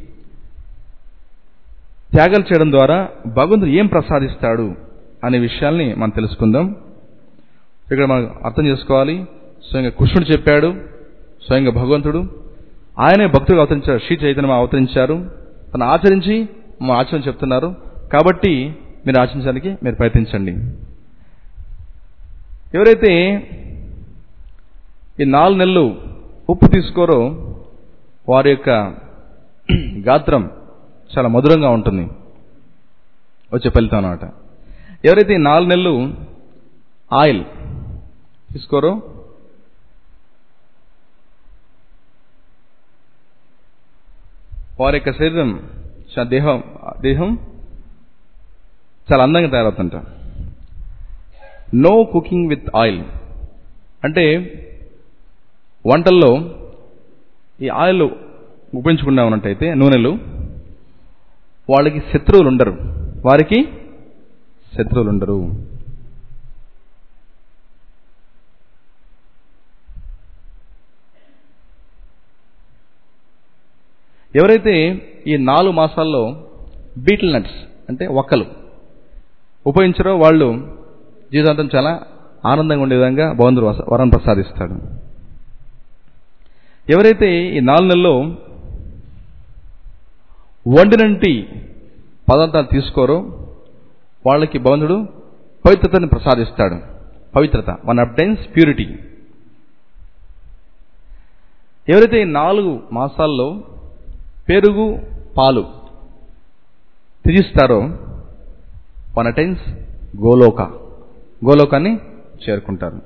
A: త్యాగాలు చేయడం ద్వారా భగవంతుడు ఏం ప్రసాదిస్తాడు అనే విషయాల్ని మనం తెలుసుకుందాం ఇక్కడ మనం అర్థం చేసుకోవాలి స్వయంగా కృష్ణుడు చెప్పాడు స్వయంగా భగవంతుడు ఆయనే భక్తుడు అవతరించారు శ్రీ చైతన్యం అవతరించారు తను ఆచరించి మా ఆచరణ చెప్తున్నారు కాబట్టి మీరు ఆచరించడానికి మీరు ప్రయత్నించండి ఎవరైతే ఈ నాలుగు నెలలు ఉప్పు తీసుకోరో వారి యొక్క గాత్రం చాలా మధురంగా ఉంటుంది వచ్చే ఫలితం అనమాట ఎవరైతే ఈ నాలుగు నెలలు ఆయిల్ తీసుకోరో వారి యొక్క శరీరం దేహం దేహం చాలా అందంగా తయారవుతుంట నో కుకింగ్ విత్ ఆయిల్ అంటే వంటల్లో ఈ ఆయిల్ ఉపయోగించకుండా ఉన్నట్టయితే నూనెలు వాళ్ళకి శత్రువులు ఉండరు వారికి శత్రువులు ఉండరు ఎవరైతే ఈ నాలుగు మాసాల్లో బీటిల్ నట్స్ అంటే ఒక్కలు ఉపయోగించారో వాళ్ళు జీవితాంతం చాలా ఆనందంగా ఉండే విధంగా భగవంతుడు వస- వరం ప్రసాదిస్తాడు ఎవరైతే ఈ నాలుగు నెలల్లో వండినంటి పదార్థాలు తీసుకోరో వాళ్ళకి భగవంతుడు పవిత్రతని ప్రసాదిస్తాడు పవిత్రత వన్ అబ్టైన్స్ ప్యూరిటీ ఎవరైతే ఈ నాలుగు మాసాల్లో పెరుగు పాలు త్యజిస్తారో వన్ అటైన్స్ గోలోక గోలోకాన్ని చేరుకుంటారు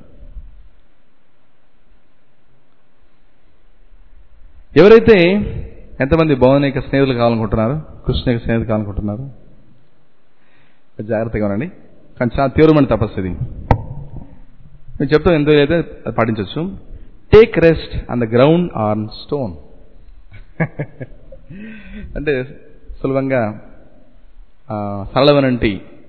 A: ఎవరైతే ఎంతమంది భవనిక స్నేహితులు కావాలనుకుంటున్నారు కృష్ణ యొక్క స్నేహితులు కావాలనుకుంటున్నారు జాగ్రత్తగా ఉండండి కానీ చాలా తీవ్రమైన తపస్సు ఇది నేను చెప్తాను ఎందుకు అయితే అది పాటించవచ్చు take rest on the ground on stone అంటే సులభంగా ఆ, సరళమైనటి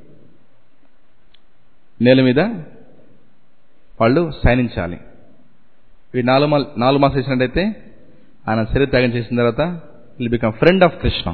A: నేల మీద వాళ్ళు శయనించాలి ఈ నాలుగు మా నాలుగు మాసాలు చేసినట్టయితే ఆయన శరీర త్యాగం చేసిన తర్వాత will become friend of Krishna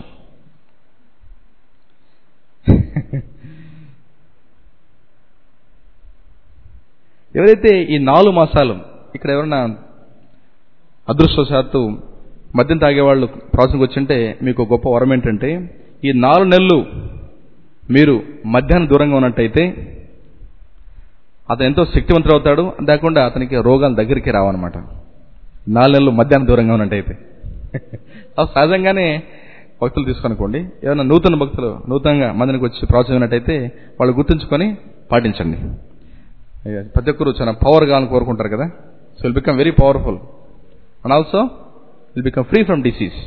A: ఎవరైతే ఈ నాలుగు మాసాలు ఇక్కడ ఎవరన్నా అదృష్టవశాత్తు మద్యం తాగేవాళ్ళు ప్రాసెస్కి వచ్చింటే మీకు గొప్ప వరం ఏంటంటే ఈ నాలుగు నెలలు మీరు మద్యాన్ని దూరంగా ఉన్నట్టయితే అతను ఎంతో శక్తివంతుడు అవుతాడు అంతేకాకుండా అతనికి రోగాలు దగ్గరికి రావన్నమాట నాలుగు నెలలు మద్యాన్ని దూరంగా ఉన్నట్టయితే అవి సహజంగానే భక్తులు తీసుకొనుకోండి ఏమైనా నూతన భక్తులు నూతనంగా మందినికి వచ్చి ప్రోత్సహించినట్టయితే వాళ్ళు గుర్తుంచుకొని పాటించండి ఇక ప్రతి ఒక్కరు చాలా పవర్ కావాలని కోరుకుంటారు కదా so will become very powerful and also will become free from disease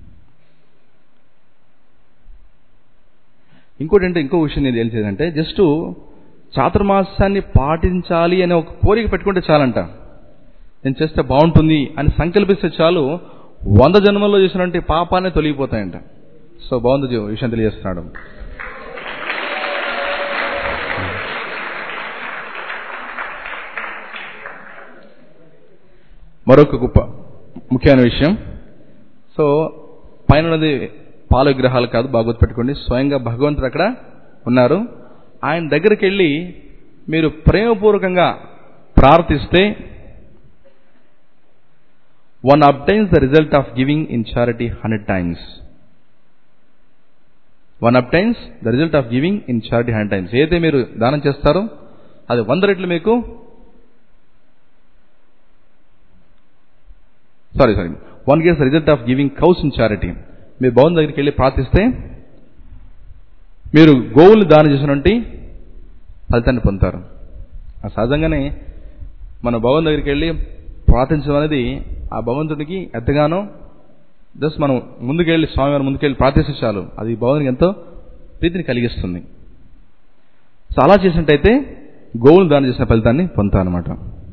A: ఇంకోటి అంటే ఇంకో విషయం నేను తెలిసేదంటే జస్ట్ చాతుర్మాసాన్ని పాటించాలి అనే ఒక కోరిక పెట్టుకుంటే చాలంట నేను చేస్తే బాగుంటుంది అని సంకల్పిస్తే చాలు వంద జన్మల్లో చేసినటువంటి పాపాన్ని తొలగిపోతాయంట సో బాగుంది జీ- ఈ విషయం తెలియజేస్తున్నాడు మరొక గొప్ప ముఖ్యమైన విషయం సో పైన ఉన్నది పాల విగ్రహాలు కాదు బాగా గుర్తుపెట్టుకోండి స్వయంగా భగవంతుడు అక్కడ ఉన్నారు ఆయన దగ్గరికి వెళ్ళి మీరు ప్రేమపూర్వకంగా ప్రార్థిస్తే one obtains the result of giving in charity hundred times one obtains the result of giving in charity hundred times ఏదైతే మీరు దానం చేస్తారో అది వంద రెట్లు మీకు sorry sorry one gets the result of giving cows in charity మీరు భవన్ దగ్గరికి వెళ్ళి ప్రార్థిస్తే మీరు గోవులు దానం చేసినటువంటి ఫలితాన్ని పొందుతారు ఆ సహజంగానే మన భవన్ దగ్గరికి వెళ్ళి ప్రార్థించడం అనేది ఆ భగవంతుడికి ఎంతగానో జస్ట్ మనం ముందుకెళ్ళి స్వామివారి ముందుకెళ్ళి ప్రార్థిస్తే చాలు అది భగవంతునికి ఎంతో ప్రీతిని కలిగిస్తుంది సో అలా చేసినట్టయితే గోవులు దానం చేసిన ఫలితాన్ని పొందుతారు అనమాట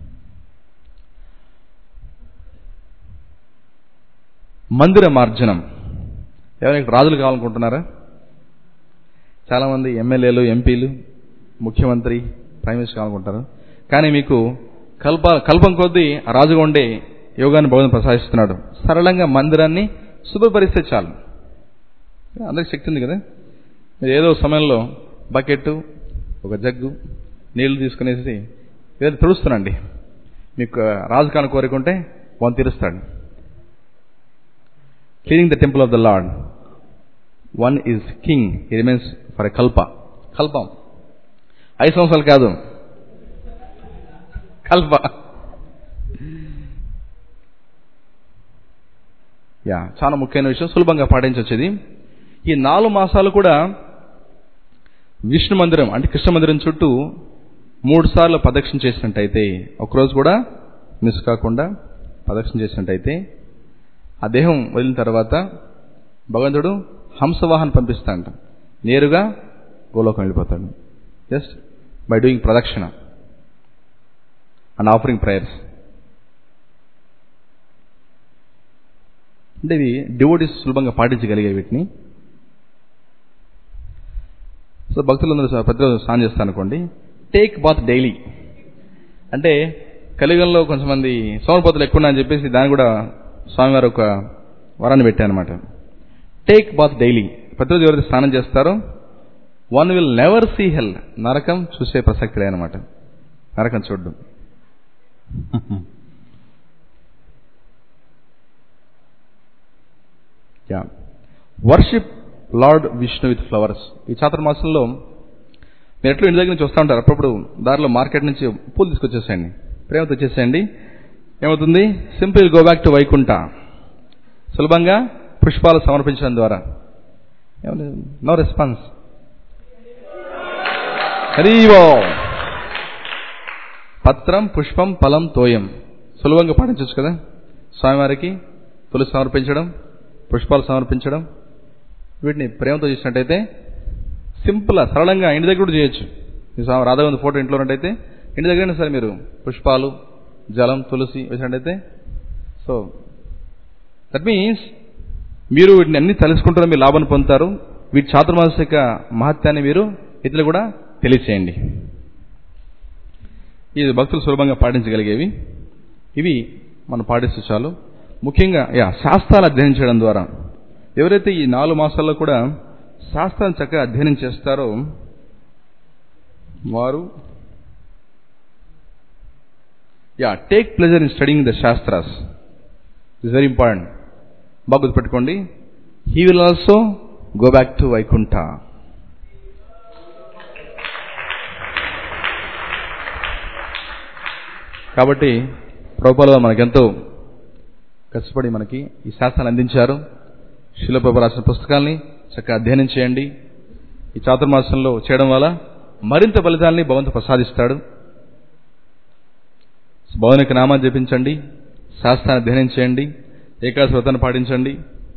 A: మందిర మార్జనం ఎవరైనా ఇక్కడ రాజులు కావాలనుకుంటున్నారా చాలామంది ఎమ్మెల్యేలు ఎంపీలు ముఖ్యమంత్రి ప్రైమ్ మినిస్టర్ కావాలనుకుంటారు కానీ మీకు కల్ప కల్పం కొద్దీ ఆ రాజుగా ఉండే యోగాన్ని భగవంతుడు ప్రసాదిస్తున్నాడు సరళంగా మందిరాన్ని శుభ్రపరిస్తే చాలు అందరికి శక్తి ఉంది కదా మీరు ఏదో సమయంలో బకెట్ ఒక జగ్గు నీళ్లు తీసుకునేసి ఏదో తుడుస్తునండి మీకు రాజు కాని కోరుకుంటే వాళ్ళు తీరుస్తాడు cleaning the temple of the lord one is king he remains for a కల్ప కల్పం ఐదు సంవత్సరాలు కాదు కల్ప యా చాలా ముఖ్యమైన విషయం సులభంగా పాటించవచ్చు ఇది ఈ నాలుగు మాసాలు కూడా విష్ణు మందిరం అంటే కృష్ణ మందిరం చుట్టూ మూడు సార్లు ప్రదక్షిణ చేసినట్టయితే ఒకరోజు కూడా మిస్ కాకుండా ప్రదక్షిణ చేసినట్టయితే ఆ దేహం వదిలిన తర్వాత భగవంతుడు హంసవాహన్ పంపిస్తాడంట నేరుగా గోలోకం వెళ్ళిపోతాడు జస్ట్ బై డూయింగ్ ప్రదక్షిణ అండ్ ఆఫరింగ్ ప్రేయర్స్ అంటే ఇవి డివోటీస్ సులభంగా పాటించగలిగే వీటిని సో భక్తులందరూ స- ప్రతిరోజు స్నానం చేస్తారు అనుకోండి టేక్ బాత్ డైలీ అంటే కలియుగంలో కొంతమంది సోమరపోతలు ఎక్కువ ఉన్నాయని చెప్పేసి దాన్ని కూడా స్వామివారు ఒక వరాన్ని పెట్టారనమాట టేక్ బాత్ డైలీ ప్రతిరోజు ఎవరైతే స్నానం చేస్తారో one will never see hell నరకం చూసే ప్రసక్తి అనమాట నరకం చూడడం yeah worship lord Vishnu with flowers ఈ చాతుర్మాసంలో మీరు ఎట్లా ఇంటి దగ్గర నుంచి వస్తూ ఉంటారు అప్పుడప్పుడు దారిలో మార్కెట్ నుంచి పూలు తీసుకొచ్చేసేయండి ప్రేమతో వచ్చేసేయండి ఏమవుతుంది simple go back to Vaikuntha సులభంగా పుష్పాలు సమర్పించడం ద్వారా నో రెస్పాన్స్ హరీవో పత్రం పుష్పం ఫలం తోయం సులభంగా పాటించవచ్చు కదా స్వామివారికి తులసి సమర్పించడం పుష్పాలు సమర్పించడం వీటిని ప్రేమతో చేసినట్టయితే సింపుల్ సరళంగా ఇంటి దగ్గర కూడా చేయొచ్చు ఈ స్వామి రాధాగోవింద ఫోటో ఇంట్లో ఉన్నట్టయితే ఇంటి దగ్గరైనా సరే మీరు పుష్పాలు జలం తులసి వేసినట్టయితే సో దట్ మీన్స్ మీరు వీటిని అన్ని తెలుసుకుంటారో మీరు లాభాన్ని పొందుతారు వీటి చాతుర్మాసిక మహత్యాన్ని మీరు ఇతరులు కూడా తెలియచేయండి ఇది భక్తులు సులభంగా పాటించగలిగేవి ఇవి మనం పాటిస్తే చాలు ముఖ్యంగా యా శాస్త్రాలు అధ్యయనం చేయడం ద్వారా ఎవరైతే ఈ నాలుగు మాసాల్లో కూడా శాస్త్రాన్ని చక్కగా అధ్యయనం చేస్తారో వారు yeah take pleasure in studying the shastras is very important బాగా గుర్తుపెట్టుకోండి he will also go back to Vaikuntha కాబట్టి ప్రభుపాలు మనకెంతో కష్టపడి మనకి ఈ శాస్త్రాన్ని అందించారు శిలప్రభు రాసిన పుస్తకాల్ని చక్కగా అధ్యయనం చేయండి ఈ చాతుర్మాసంలో చేయడం వల్ల మరింత ఫలితాల్ని భగవంతు ప్రసాదిస్తాడు భవనికి నామాన్ని జపించండి శాస్త్రాన్ని అధ్యయనం చేయండి ఏకాదశి వ్రతాన్ని పాటించండి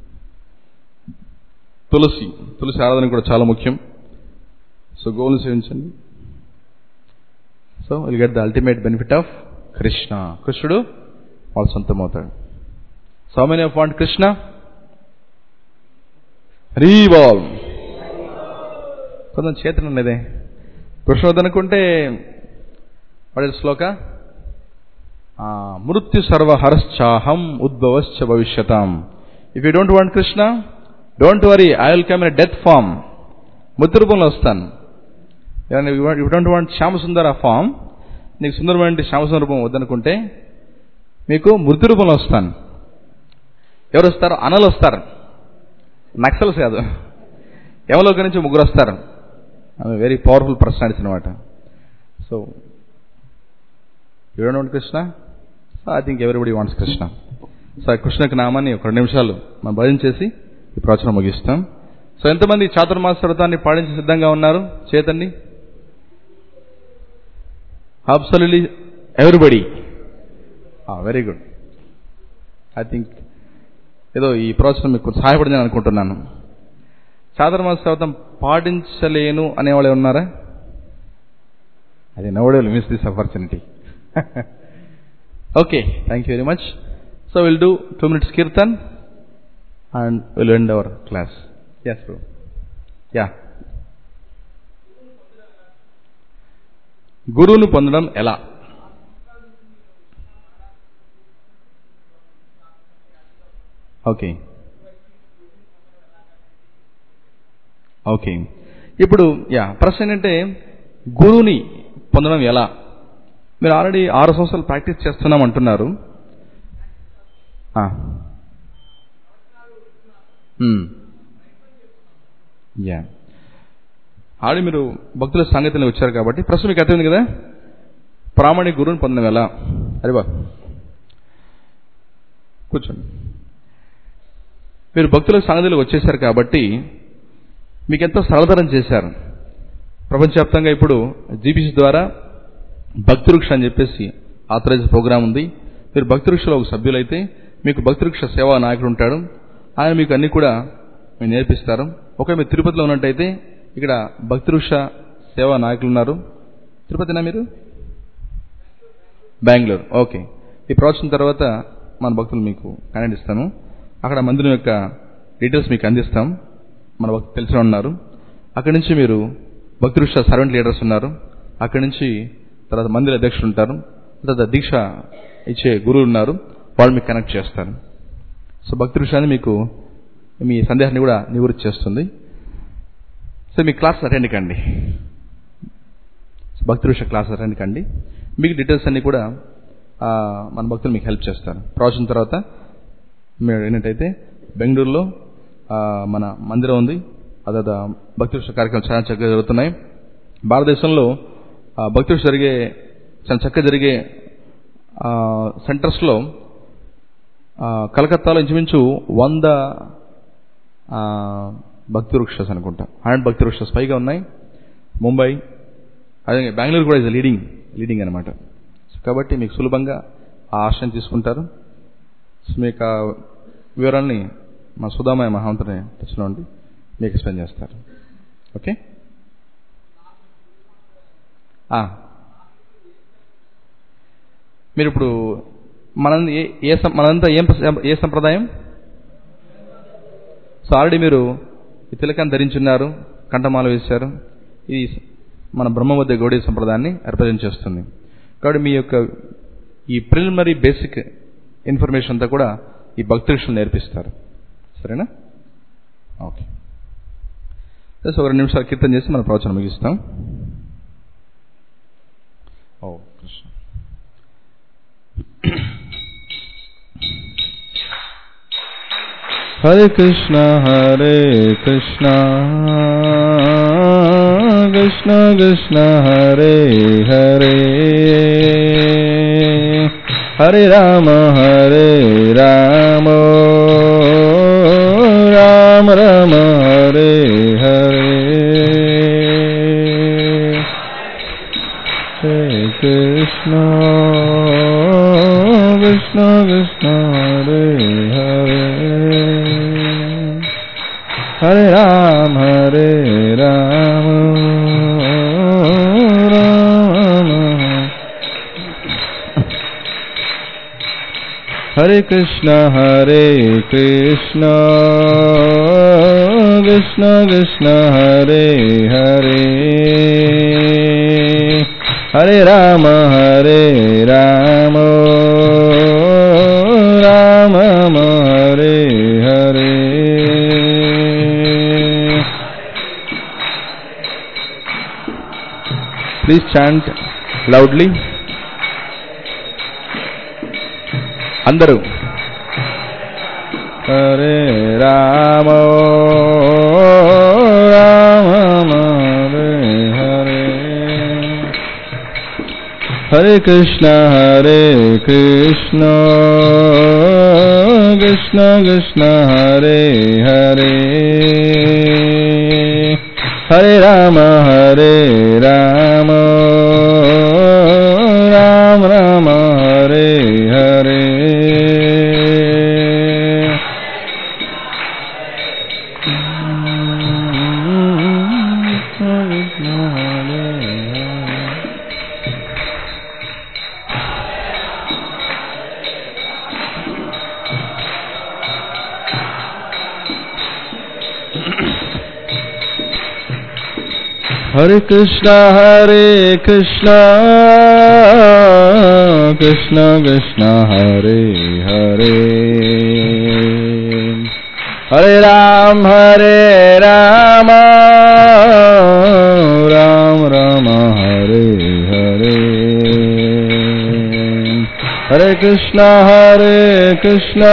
A: తులసి తులసి ఆరాధన కూడా చాలా ముఖ్యం సో గోవులు సేవించండి so will get the ultimate benefit of Krishna కృష్ణుడు వాళ్ళ సొంతమవుతాడు so many of want Krishna రీవాల్ కొంచెం చేతన ఉన్నదే కృష్ణుడు అనుకుంటే వాడి శ్లోక ఆ, మృత్యు సర్వ హరశ్చాహం ఉద్భవశ్చ భవిష్యతాం if you don't want Krishna don't worry I will come in death form మృత్యు రూపంలో వస్తాను you don't want Shyamsundar form నీకు సుందరమైన శ్యామసుందర రూపం వద్దనుకుంటే మీకు మృత్యు రూపంలో వస్తాను ఎవరు వస్తారు అనలు వస్తారు నక్సల్స్ కాదు యమలోక నుంచి ముగ్గురు వస్తారు ఆమె వెరీ పవర్ఫుల్ పర్సనాలిటీ అనమాట so you don't want Krishna so I think everybody wants Krishna so ఆ కృష్ణకి నామాన్ని ఒక రెండు నిమిషాలు మనం భజన చేసి ఈ ప్రవచనం ముగిస్తాం సో ఎంతమంది చాతుర్మాస వ్రతాన్ని పాటించి సిద్ధంగా ఉన్నారు చేతండి absolutely everybody very good I think ఏదో ఈ ప్రవచనం మీకు సహాయపడిందని అనుకుంటున్నాను చాతుర్మాస వ్రతం పాటించలేను అనేవాళ్ళు ఉన్నారా అది నోడే miss this opportunity okay thank you very much so will do two minutes kirtan and will end our class ఎస్ బ్రో యా గురువును పొందడం ఎలా ఓకే ఓకే ఇప్పుడు యా ప్రశ్న ఏంటంటే గురువుని పొందడం ఎలా మీరు ఆల్రెడీ ఆరు సంవత్సరాలు ప్రాక్టీస్ చేస్తున్నాం అంటున్నారు ఆ. మ్మ్. యా ఆల్రెడీ మీరు భక్తుల సంగతిలో వచ్చారు కాబట్టి ప్రశ్న మీకు అర్థమైంది కదా ప్రామాణిక గురువుని పొందడం ఎలా అరే బా కూర్చోండి మీరు భక్తుల సంగతిలో వచ్చేసారు కాబట్టి మీకు ఎంతో సరళతరం చేశారు ప్రపంచవ్యాప్తంగా ఇప్పుడు జీబీసీ ద్వారా భక్తివృక్ష అని చెప్పేసి ఆథరైజ్ ప్రోగ్రామ్ ఉంది మీరు భక్తివృక్షలో ఒక సభ్యులైతే మీకు భక్తివృక్ష సేవా నాయకుడు ఉంటాడు ఆయన మీకు అన్ని కూడా మీరు నేర్పిస్తారు ఒకవేళ మీరు తిరుపతిలో ఉన్నట్టయితే ఇక్కడ భక్తివృక్ష సేవా నాయకులు ఉన్నారు తిరుపతినా మీరు బెంగళూరు ఓకే ఈ ప్రవచనం తర్వాత మన భక్తులు మీకు కనెక్ట్ ఇస్తాను అక్కడ మందిరం యొక్క డీటెయిల్స్ మీకు అందిస్తాం మన భక్తులు తెలిసిన ఉన్నారు అక్కడి నుంచి మీరు భక్తి వృక్ష సర్వెంట్ లీడర్స్ ఉన్నారు అక్కడి నుంచి తర్వాత మందిర అధ్యక్షులు ఉంటారు తర్వాత దీక్ష ఇచ్చే గురువులు ఉన్నారు వాళ్ళు మీకు కనెక్ట్ చేస్తారు సో భక్తి వృక్షాన్ని మీకు మీ సందేహాన్ని కూడా నివృత్తి చేస్తుంది సో మీ క్లాస్ అటెండ్ కండి భక్తి వృక్ష క్లాస్ అటెండ్ కండి మీకు డీటెయిల్స్ అన్ని కూడా ఆ, మన భక్తులు మీకు హెల్ప్ చేస్తారు ప్రవచన తర్వాత మీరు ఏంటంటే బెంగళూరులో ఆ, మన మందిరం ఉంది అదే భక్తి వృక్ష కార్యక్రమాలు చాలా చక్కగా జరుగుతున్నాయి భారతదేశంలో ఆ, భక్తి వృక్ష జరిగే చాలా చక్కగా జరిగే ఆ, సెంటర్స్లో ఆ, కలకత్తాలో ఇంచుమించు వంద ఆ, భక్తి వృక్షస్ అనుకుంటా హండ్రెడ్ భక్తి వృక్షస్ పైగా ఉన్నాయి ముంబై అదే బెంగళూరు కూడా ఇస్ లీడింగ్ లీడింగ్ అనమాట కాబట్టి మీకు సులభంగా ఆ ఆశ్రయం తీసుకుంటారు సో మీకు ఆ వివరాల్ని మా సుధామయ మహాంతుని టచ్లో ఉండి మీకు ఎక్స్ప్లెయిన్ చేస్తారు ఓకే ఆ. మీరు ఇప్పుడు మన ఏ ఏ సం- మనంతా ఏం ప్ర- ఏ సంప్రదాయం సో ఆల్రెడీ మీరు ఈ తిలకాన్ని ధరించున్నారు కంఠమాల వేశారు ఇది మన బ్రహ్మమధ్య గౌడీ సంప్రదాయాన్ని రిప్రజెంట్ చేస్తుంది కాబట్టి మీ యొక్క ఈ ప్రిలిమినరీ బేసిక్ ఇన్ఫర్మేషన్ అంతా కూడా ఈ భక్తులు నేర్పిస్తారు సరేనా ఓకే సో ఒక రెండు నిమిషాలు కీర్తన చేసి మన ప్రవచనం ముగిస్తాం ఓ Krishna
B: Hare Krishna, Hare Krishna, Krishna Krishna, Hare Hare, Hare Rama, Hare Rama, Rama Rama, Hare Hare. Hare Krishna, Krishna Krishna, Hare Hare, Hare Ram, Hare Ram, Ram Hare Krishna, Hare Krishna, Krishna Krishna, Hare Hare, Hare Rama, Hare Rama, Rama Rama, Hare Hare. Please chant loudly.
A: అందరూ
B: Hare Rama, Rama Hare Hare. Hare Krishna, Hare Krishna, Krishna Krishna, Hare Hare. Hare Rama, Hare Rama, Rama Rama, Hare Hare. Hare Krishna, Hare Krishna, Krishna Krishna, Hare Hare. Hare Ram, Hare Rama, Ram Rama, Hare Hare. Hare Krishna, Hare Krishna,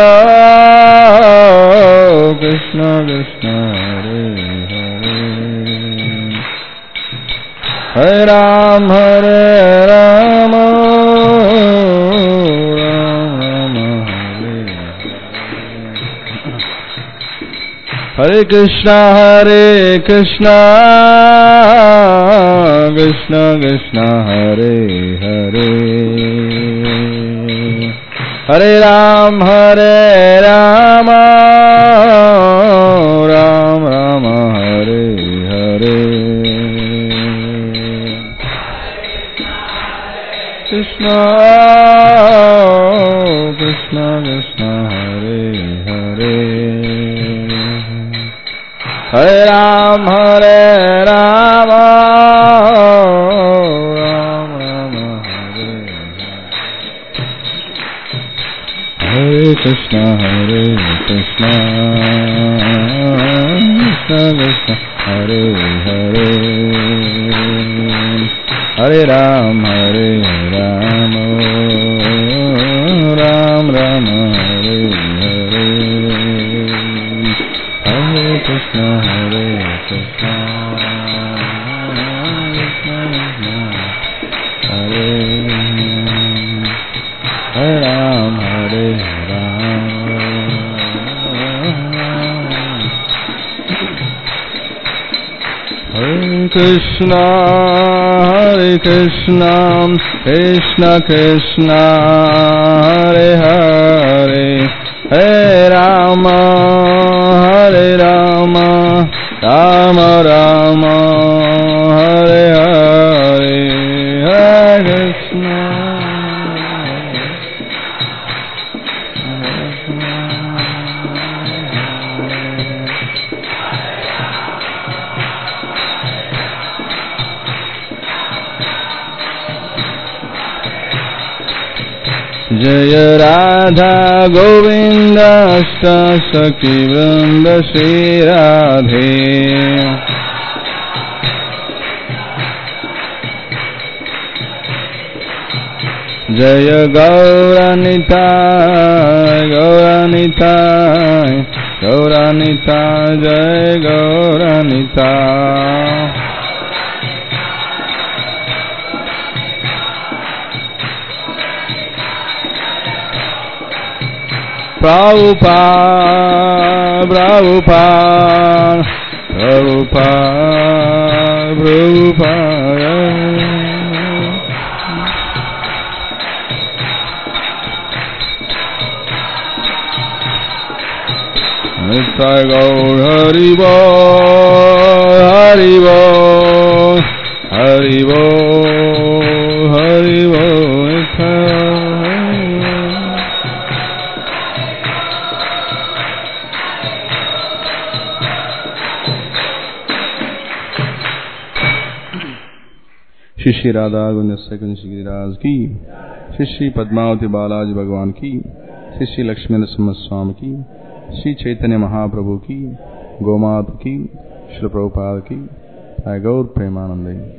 B: Krishna Krishna, Hare Hare. Hare Ram, Hare Rama, Ram Rama, Hare Hare Krishna, Hare Krishna, Krishna Krishna, Hare Hare. Hare Ram, Hare Rama, Ram Rama, Hare Hare. Krishna, Krishna Krishna, Hare Hare. Hare Ram, Hare Rama, Krishna Hare Krishna Krishna Krishna Hare Hare Hare Ram Hare Ram Ram Ram Hare Hare Hare Krishna Hare Krishna Krishna Krishna Hare Hare Ram Hare Ram Hare Krishna Hare Krishna Krishna Krishna Hare Hare Hare Rama Hare Rama Rama Rama Hare Hare Hare Krishna जय राधा गोविन्द अष्ट सखी वृन्द श्री राधे जय गौरनिताय गौरनिताय गौरनिताय जय Gaura Nitai Prabhupada, Prabhupada, Prabhupada, Prabhupada. Nitai Gaur Hari Bol, Hari Bol, Hari Bol, Hari Bol, Nitai Hari Bol.
A: Shri Shri Radha Govind सेकंड श्री गिरिराज की श्री श्री पद्मावती बालाजी भगवान की श्री श्री लक्ष्मी नरसिम्हा स्वामी की श्री चैतन्य महाप्रभु की गोमात की श्री प्रभुपाद की गौर प्रेमानंदे